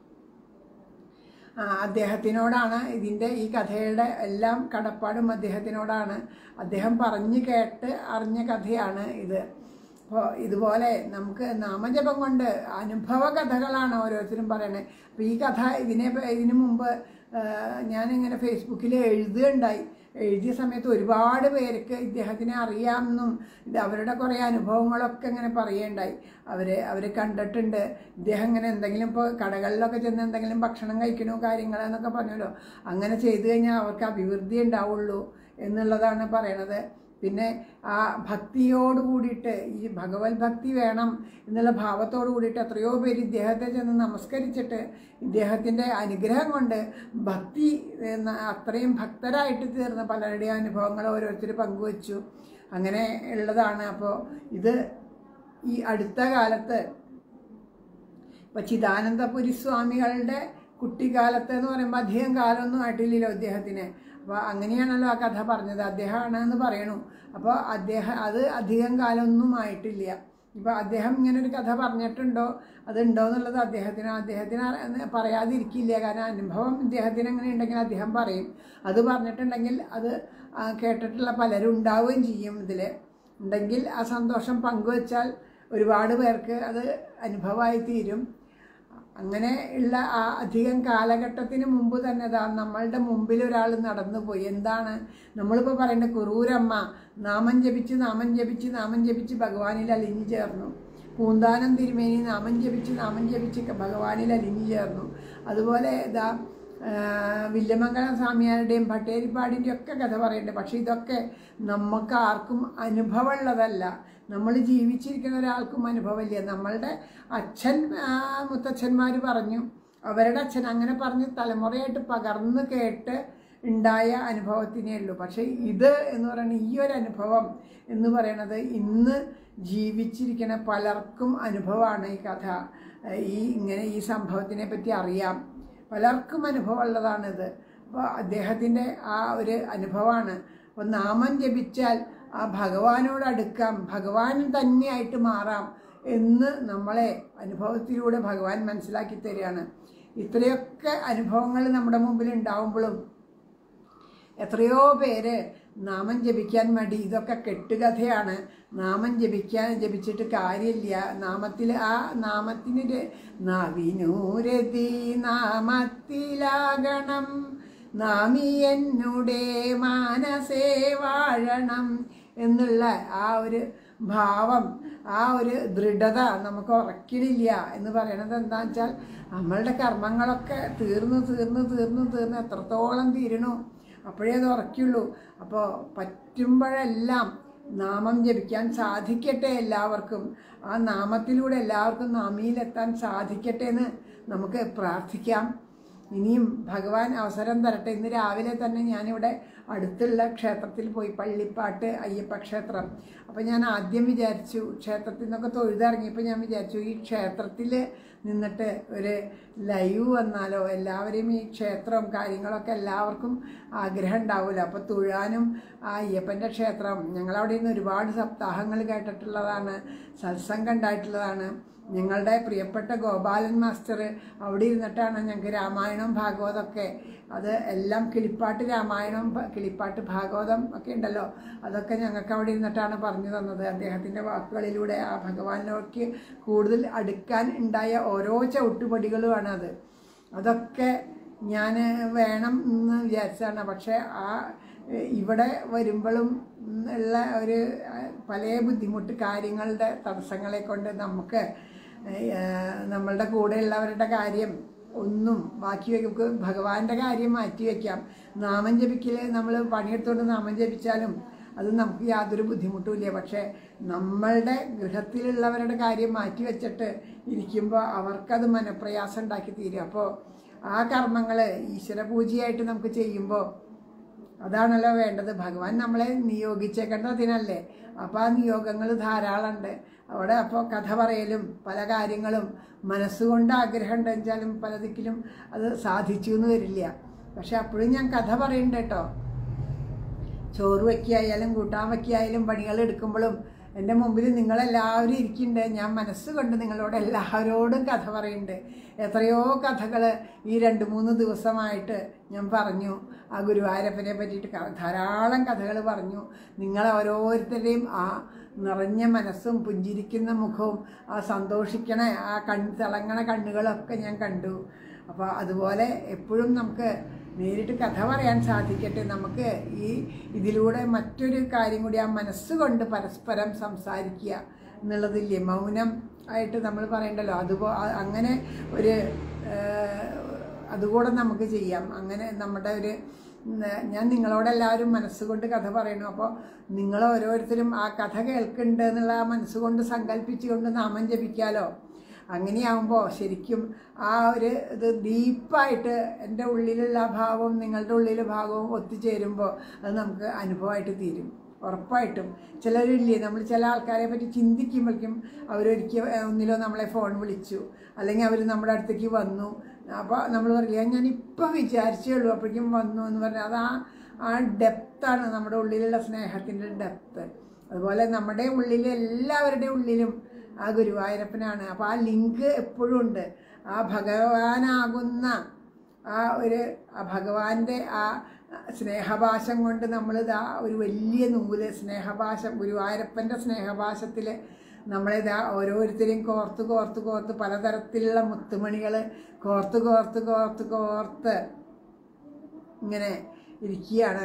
ആ, അദ്ദേഹത്തിനോടാണ് ഇതിൻ്റെ ഈ കഥയുടെ എല്ലാം കടപ്പാടും അദ്ദേഹത്തിനോടാണ് അദ്ദേഹം പറഞ്ഞു കേട്ട് അറിഞ്ഞ കഥയാണ് ഇത് അപ്പോൾ ഇതുപോലെ നമുക്ക് നാമജപം കൊണ്ട് അനുഭവ കഥകളാണ് ഓരോരുത്തരും പറയണത് അപ്പോൾ ഈ കഥ ഇതിനെ ഇതിനു മുമ്പ് ആ, ഞാനിങ്ങനെ ഫേസ്ബുക്കിൽ എഴുതുകയുണ്ടായി എഴുതിയ സമയത്ത് ഒരുപാട് പേർക്ക് ഇദ്ദേഹത്തിനെ അറിയാമെന്നും ഇത് അവരുടെ കുറേ അനുഭവങ്ങളൊക്കെ ഇങ്ങനെ പറയുകയുണ്ടായി അവർ അവർ കണ്ടിട്ടുണ്ട് ഇദ്ദേഹം ഇങ്ങനെ എന്തെങ്കിലും ഇപ്പോൾ കടകളിലൊക്കെ ചെന്ന് എന്തെങ്കിലും ഭക്ഷണം കഴിക്കണോ കാര്യങ്ങളെന്നൊക്കെ പറഞ്ഞല്ലോ അങ്ങനെ ചെയ്തു കഴിഞ്ഞാൽ അവർക്ക് അഭിവൃദ്ധി ഉണ്ടാവുള്ളൂ എന്നുള്ളതാണ് പറയണത് പിന്നെ ആ ഭക്തിയോട് കൂടിയിട്ട് ഈ ഭഗവത് ഭക്തി വേണം എന്നുള്ള ഭാവത്തോട് കൂടിയിട്ട് എത്രയോ പേര് ഇദ്ദേഹത്തെ ചെന്ന് നമസ്കരിച്ചിട്ട് ഇദ്ദേഹത്തിൻ്റെ അനുഗ്രഹം കൊണ്ട് ഭക്തി എന്ന അത്രയും ഭക്തരായിട്ട് തീർന്ന പലരുടെയും അനുഭവങ്ങൾ ഓരോരുത്തർ പങ്കുവച്ചു അങ്ങനെ ഉള്ളതാണ് അപ്പോൾ ഇത് ഈ അടുത്ത കാലത്ത് ഇപ്പം ചിദാനന്ദപുരി സ്വാമികളുടെ കുട്ടിക്കാലത്ത് എന്ന് പറയുമ്പോൾ അധികം കാലമൊന്നും ആയിട്ടില്ലല്ലോ അദ്ദേഹത്തിന് അപ്പോൾ അങ്ങനെയാണല്ലോ ആ കഥ പറഞ്ഞത് അദ്ദേഹമാണ് എന്ന് പറയണു അപ്പോൾ അദ്ദേഹം അത് അധികം കാലമൊന്നും ആയിട്ടില്ല ഇപ്പോൾ അദ്ദേഹം ഇങ്ങനെ ഒരു കഥ പറഞ്ഞിട്ടുണ്ടോ അതുണ്ടോ എന്നുള്ളത് അദ്ദേഹത്തിന് അദ്ദേഹത്തിന് അറി- പറയാതിരിക്കില്ല കാരണം അനുഭവം ഇദ്ദേഹത്തിന് അങ്ങനെ ഉണ്ടെങ്കിൽ അദ്ദേഹം പറയും അത് പറഞ്ഞിട്ടുണ്ടെങ്കിൽ അത് ആ, കേട്ടിട്ടുള്ള പലരും ഉണ്ടാവുകയും ചെയ്യും ഇതിൽ ഉണ്ടെങ്കിൽ ആ സന്തോഷം പങ്കുവച്ചാൽ ഒരുപാട് പേർക്ക് അത് അനുഭവമായി തീരും അങ്ങനെ ഉള്ള ആ അധികം കാലഘട്ടത്തിന് മുമ്പ് തന്നെ ദാ നമ്മളുടെ മുമ്പിൽ ഒരാൾ നടന്നു പോയി എന്താണ് നമ്മളിപ്പോൾ പറയേണ്ട കുറൂരമ്മ നാമം ജപിച്ച് നാമം ജപിച്ച് നാമം ജപിച്ച് ഭഗവാനിൽ അലിഞ്ഞു ചേർന്നു പൂന്താനം തിരുമേനി നാമം ജപിച്ച് നാമം ജപിച്ച് ഭഗവാനിൽ അലിഞ്ഞു ചേർന്നു അതുപോലെ ഇതാ ആ, വില്യമംഗലം സ്വാമിയാരുടെയും ഭട്ടേരിപ്പാടിൻ്റെയും ഒക്കെ കഥ പറയുന്നുണ്ട് പക്ഷേ ഇതൊക്കെ നമുക്ക് ആർക്കും അനുഭവമുള്ളതല്ല നമ്മൾ ജീവിച്ചിരിക്കുന്ന ഒരാൾക്കും അനുഭവമില്ല നമ്മളുടെ അച്ഛൻ മുത്തച്ഛന്മാർ പറഞ്ഞു അവരുടെ അച്ഛൻ അങ്ങനെ പറഞ്ഞ് തലമുറയായിട്ട് പകർന്ന് കേട്ട് ഉണ്ടായ അനുഭവത്തിനേ ഉള്ളൂ പക്ഷേ ഇത് എന്ന് പറയുന്നത് ഈ ഒരു അനുഭവം എന്ന് പറയുന്നത് ഇന്ന് ജീവിച്ചിരിക്കുന്ന പലർക്കും അനുഭവമാണ് ഈ കഥ ഈ ഇങ്ങനെ ഈ സംഭവത്തിനെ പറ്റി അറിയാം പലർക്കും അനുഭവമുള്ളതാണിത് അപ്പോൾ അദ്ദേഹത്തിൻ്റെ ആ ഒരു അനുഭവമാണ് അപ്പോൾ നാമം ജപിച്ചാൽ ആ ഭഗവാനോട് അടുക്കാം ഭഗവാൻ തന്നെയായിട്ട് മാറാം എന്ന് നമ്മളെ അനുഭവത്തിലൂടെ ഭഗവാൻ മനസ്സിലാക്കി തരികയാണ് ഇത്രയൊക്കെ അനുഭവങ്ങൾ നമ്മുടെ മുമ്പിൽ ഉണ്ടാവുമ്പോഴും എത്രയോ പേര് നാമം ജപിക്കാൻ മടി ഇതൊക്കെ കെട്ടുകഥയാണ് നാമം ജപിക്കാൻ ജപിച്ചിട്ട് കാര്യമില്ല നാമത്തിൽ ആ നാമത്തിന് നവിനൂരതി നാമത്തിലാകണം നാമി എന്നുടെ മാനസേ വാഴണം എന്നുള്ള ആ ഒരു ഭാവം ആ ഒരു ദൃഢത നമുക്ക് ഉറക്കണില്ല എന്ന് പറയണത് എന്താ വെച്ചാൽ നമ്മളുടെ കർമ്മങ്ങളൊക്കെ തീർന്നു തീർന്നു തീർന്നു തീർന്ന് എത്രത്തോളം തീരണു അപ്പോഴേ അത് ഉറക്കുള്ളൂ അപ്പോൾ പറ്റുമ്പോഴെല്ലാം നാമം ജപിക്കാൻ സാധിക്കട്ടെ എല്ലാവർക്കും ആ നാമത്തിലൂടെ എല്ലാവർക്കും നാമിയിലെത്താൻ സാധിക്കട്ടെ എന്ന് നമുക്ക് പ്രാർത്ഥിക്കാം ഇനിയും ഭഗവാൻ അവസരം തരട്ടെ ഇന്ന് രാവിലെ തന്നെ ഞാനിവിടെ അടുത്തുള്ള ക്ഷേത്രത്തിൽ പോയി പള്ളിപ്പാട്ട് അയ്യപ്പ ക്ഷേത്രം അപ്പോൾ ഞാൻ ആദ്യം വിചാരിച്ചു ക്ഷേത്രത്തിൽ നിന്നൊക്കെ തൊഴുതിറങ്ങിയപ്പോൾ ഞാൻ വിചാരിച്ചു ഈ ക്ഷേത്രത്തിൽ നിന്നിട്ട് ഒരു ലൈവ് വന്നാലോ എല്ലാവരെയും ഈ ക്ഷേത്രവും കാര്യങ്ങളൊക്കെ എല്ലാവർക്കും ആഗ്രഹം ഉണ്ടാവില്ല അപ്പോൾ തൊഴാനും ആ അയ്യപ്പൻ്റെ ക്ഷേത്രം ഞങ്ങളവിടെ നിന്ന് ഒരുപാട് സപ്താഹങ്ങൾ കേട്ടിട്ടുള്ളതാണ് സത്സംഗം ഉണ്ടായിട്ടുള്ളതാണ് ഞങ്ങളുടെ പ്രിയപ്പെട്ട ഗോപാലൻ മാസ്റ്റർ അവിടെ ഇരുന്നിട്ടാണ് ഞങ്ങൾക്ക് രാമായണവും ഭാഗവതമൊക്കെ അത് എല്ലാം കിളിപ്പാട്ട് രാമായണം ഭ- കിളിപ്പാട്ട് ഭാഗവതം ഒക്കെ ഉണ്ടല്ലോ അതൊക്കെ ഞങ്ങൾക്ക് അവിടെ ഇരുന്നിട്ടാണ് പറഞ്ഞു തന്നത് അദ്ദേഹത്തിൻ്റെ വാക്കുകളിലൂടെ ആ ഭഗവാനിലേക്ക് കൂടുതൽ അടുക്കാൻ ഉണ്ടായ ഓരോ ചവിട്ടുപടികളുമാണ് അത് അതൊക്കെ ഞാൻ വേണം എന്ന് വിചാരിച്ചതാണ് പക്ഷേ ആ എഹ്, ഇവിടെ വരുമ്പോഴും ഉള്ള ഒരു അഹ്, പല ബുദ്ധിമുട്ട് കാര്യങ്ങളുടെ തടസ്സങ്ങളെ കൊണ്ട് നമുക്ക് ഏഹ്, നമ്മളുടെ കൂടെയുള്ളവരുടെ കാര്യം ഒന്നും ബാക്കി വെക്കും ഭഗവാന്റെ കാര്യം മാറ്റി വയ്ക്കാം നാമം ജപിക്കൽ നമ്മൾ പണിയെടുത്തുകൊണ്ട് നാമം ജപിച്ചാലും അത് നമുക്ക് യാതൊരു ബുദ്ധിമുട്ടുമില്ല പക്ഷേ നമ്മളുടെ ഗൃഹത്തിലുള്ളവരുടെ കാര്യം മാറ്റി വെച്ചിട്ട് ഇരിക്കുമ്പോൾ അവർക്കത് മനപ്രയാസം ഉണ്ടാക്കി തീരും അപ്പോൾ ആ കർമ്മങ്ങൾ ഈശ്വര പൂജയായിട്ട് നമുക്ക് ചെയ്യുമ്പോൾ അതാണല്ലോ വേണ്ടത് ഭഗവാൻ നമ്മളെ നിയോഗിച്ചേക്കേണ്ടത് അതിനല്ലേ അപ്പോൾ ആ നിയോഗങ്ങൾ ധാരാളമുണ്ട് അവിടെ അപ്പോൾ കഥ പറയലും പല കാര്യങ്ങളും മനസ്സുകൊണ്ട് ആഗ്രഹം ഉണ്ടെച്ചാലും പല ദിക്കിലും അത് സാധിച്ചു എന്ന് വരില്ല പക്ഷെ അപ്പോഴും ഞാൻ കഥ പറയുന്നുണ്ട് കേട്ടോ ചോറ് വയ്ക്കായാലും കൂട്ടാൻ വയ്ക്കായാലും പണികൾ എടുക്കുമ്പോഴും എൻ്റെ മുമ്പിൽ നിങ്ങളെല്ലാവരും ഇരിക്കുന്നുണ്ട് ഞാൻ മനസ്സുകൊണ്ട് നിങ്ങളോട് എല്ലാവരോടും കഥ പറയുന്നുണ്ട് എത്രയോ കഥകൾ ഈ രണ്ട് മൂന്ന് ദിവസമായിട്ട് ഞാൻ പറഞ്ഞു ആ ഗുരുവായൂരപ്പനെ പറ്റിയിട്ട് ക- ധാരാളം കഥകൾ പറഞ്ഞു നിങ്ങൾ ഓരോരുത്തരുടെയും ആ നിറഞ്ഞ മനസ്സും പുഞ്ചിരിക്കുന്ന മുഖവും ആ സന്തോഷിക്കണ ആ കൺ തിളങ്ങണ കണ്ണുകളൊക്കെ ഞാൻ കണ്ടു അപ്പോൾ അതുപോലെ എപ്പോഴും നമുക്ക് നേരിട്ട് കഥ പറയാൻ സാധിക്കട്ടെ നമുക്ക് ഈ ഇതിലൂടെ മറ്റൊരു കാര്യം കൂടി ആ മനസ്സുകൊണ്ട് പരസ്പരം സംസാരിക്കുക എന്നുള്ളതില്ലേ മൗനം ആയിട്ട് നമ്മൾ പറയണ്ടല്ലോ അതുപോ അ- അങ്ങനെ ഒരു ഏഹ്, അതുകൂടെ നമുക്ക് ചെയ്യാം അങ്ങനെ നമ്മുടെ ഒരു ഉം, ഞാൻ നിങ്ങളോടെല്ലാവരും മനസ്സുകൊണ്ട് കഥ പറയണു അപ്പോൾ നിങ്ങൾ ഓരോരുത്തരും ആ കഥ കേൾക്കുന്നുണ്ട് എന്നുള്ള ആ മനസ്സുകൊണ്ട് സങ്കല്പിച്ചുകൊണ്ട് നാമം ജപിക്കാലോ അങ്ങനെയാവുമ്പോൾ ശരിക്കും ആ ഒരു ഇത് ഡീപ്പായിട്ട് എൻ്റെ ഉള്ളിലുള്ള ഭാവവും നിങ്ങളുടെ ഉള്ളിലെ ഭാഗവും ഒത്തുചേരുമ്പോൾ അത് നമുക്ക് അനുഭവമായിട്ട് തീരും ഉറപ്പായിട്ടും ചിലരില്ലേ നമ്മൾ ചില ആൾക്കാരെ പറ്റി ചിന്തിക്കുമ്പോഴേക്കും അവരൊരിക്കൽ ഒന്നിലോ നമ്മളെ ഫോൺ വിളിച്ചു അല്ലെങ്കിൽ അവർ നമ്മുടെ അടുത്തേക്ക് വന്നു അപ്പോൾ നമ്മൾ പറയില്ല ഞാൻ ഇപ്പം വിചാരിച്ചേ ഉള്ളൂ അപ്പോഴേക്കും വന്നു എന്ന് പറഞ്ഞാൽ അത് ആ ആ ഡെപ്താണ് നമ്മുടെ ഉള്ളിലുള്ള സ്നേഹത്തിൻ്റെ ഡെപ്ത് അതുപോലെ നമ്മുടെ ഉള്ളിൽ എല്ലാവരുടെയും ഉള്ളിലും ആ ഗുരുവായൂരപ്പനാണ് അപ്പോൾ ആ ലിങ്ക് എപ്പോഴും ഉണ്ട് ആ ഭഗവാനാകുന്ന ആ ഒരു ആ ഭഗവാന്റെ ആ സ്നേഹഭാഷം കൊണ്ട് നമ്മളിതാ ഒരു വലിയ നൂല് സ്നേഹഭാഷം ഗുരുവായൂരപ്പൻ്റെ സ്നേഹഭാഷത്തിൽ നമ്മളിതാ ഓരോരുത്തരെയും കോർത്ത് കോർത്ത് കോർത്ത് പലതരത്തിലുള്ള മുത്തുമണികൾ കോർത്ത് കോർത്ത് കോർത്ത് കോർത്ത് ഇങ്ങനെ ഇരിക്കുകയാണ്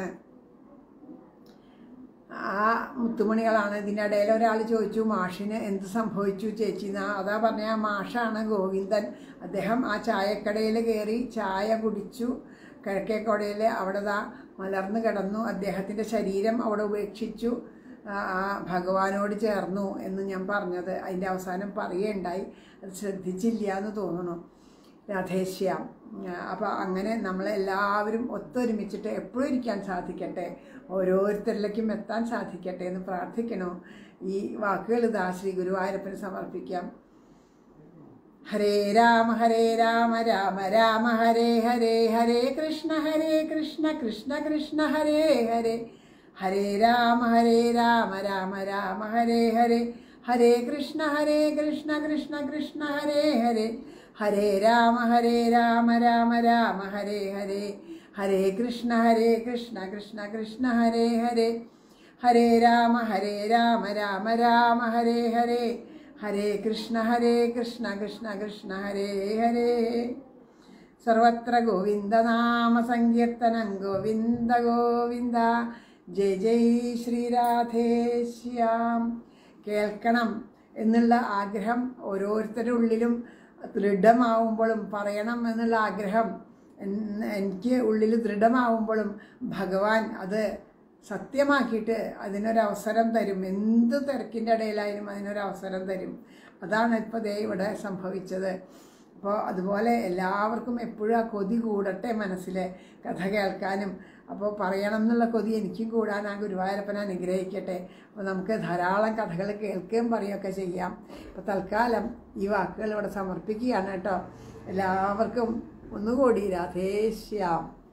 ആ മുത്തുമണികളാണ് ഇതിൻ്റെ ഇടയിൽ ഒരാൾ ചോദിച്ചു മാഷിന് എന്ത് സംഭവിച്ചു ചേച്ചി എന്നാ അതാ പറഞ്ഞ ആ മാഷാണ് ഗോവിന്ദൻ അദ്ദേഹം ആ ചായക്കടയിൽ കയറി ചായ കുടിച്ചു കിഴക്കേക്കോടയിൽ അവിടെ ദാ മലർന്നു കിടന്നു അദ്ദേഹത്തിൻ്റെ ശരീരം അവിടെ ഉപേക്ഷിച്ചു ആ ആ ഭഗവാനോട് ചേർന്നു എന്ന് ഞാൻ പറഞ്ഞത് അതിൻ്റെ അവസാനം പറയുകയുണ്ടായി അത് ശ്രദ്ധിച്ചില്ല എന്ന് തോന്നുന്നു രാധേശ്യാം അപ്പോൾ അങ്ങനെ നമ്മളെല്ലാവരും ഒത്തൊരുമിച്ചിട്ട് എപ്പോഴും ഇരിക്കാൻ സാധിക്കട്ടെ ഓരോരുത്തരിലേക്കും എത്താൻ സാധിക്കട്ടെ എന്ന് പ്രാർത്ഥിക്കണോ ഈ വാക്കുകൾ ഇതാ ശ്രീ ഗുരുവായൂരപ്പന് സമർപ്പിക്കാം ഹരേ രാമ ഹരേ രാമ രാമ രാമ ഹരേ ഹരേ ഹരേ കൃഷ്ണ ഹരേ കൃഷ്ണ കൃഷ്ണ കൃഷ്ണ ഹരേ ഹരേ ഹരേ രാമ ഹരേ രാമ രാമ രാമ ഹരേ ഹരേ ഹരേ കൃഷ്ണ ഹരേ കൃഷ്ണ കൃഷ്ണ കൃഷ്ണ ഹരേ ഹരേ ഹരേ രാമ ഹരേ രാമ രാമ രാമ ഹരേ ഹരേ ഹരേ കൃഷ്ണ ഹരേ കൃഷ്ണ കൃഷ്ണ കൃഷ്ണ ഹരേ ഹരേ ഹരേ രാമ ഹരേ രാമ രാമ രാമ ഹരേ ഹരേ ഹരേ കൃഷ്ണ ഹരേ കൃഷ്ണ കൃഷ്ണ കൃഷ്ണ ഹരേ ഹരേ സർവത്ര ഗോവിന്ദനാമ സങ്കീർത്തനം ഗോവിന്ദ ഗോവിന്ദ ജയ് ജയ് ശ്രീരാധേശ്യാം കേൾക്കണം എന്നുള്ള ആഗ്രഹം ഓരോരുത്തരുടെ ഉള്ളിലും ദൃഢമാവുമ്പോഴും പറയണം എന്നുള്ള ആഗ്രഹം എൻ- എനിക്ക് ഉള്ളിൽ ദൃഢമാവുമ്പോഴും ഭഗവാൻ അത് സത്യമാക്കിയിട്ട് അതിനൊരവസരം തരും എന്ത് തിരക്കിൻ്റെ ഇടയിലായാലും അതിനൊരവസരം തരും അതാണ് ഇപ്പോൾ ദേ ഇവിടെ സംഭവിച്ചത് അപ്പോൾ അതുപോലെ എല്ലാവർക്കും എപ്പോഴും ആ കൊതി കൂടട്ടെ മനസ്സിൽ കഥ കേൾക്കാനും അപ്പോൾ പറയണം എന്നുള്ള കൊതി എനിക്കും കൂടാൻ ആ ഗുരുവായൂരപ്പനെ അനുഗ്രഹിക്കട്ടെ അപ്പോൾ നമുക്ക് ധാരാളം കഥകൾ കേൾക്കുകയും പറയുകയൊക്കെ ചെയ്യാം അപ്പോൾ തൽക്കാലം ഈ വാക്കുകൾ ഇവിടെ സമർപ്പിക്കുകയാണ് കേട്ടോ എല്ലാവർക്കും ഒന്നുകൂടി രാധേശ്യാം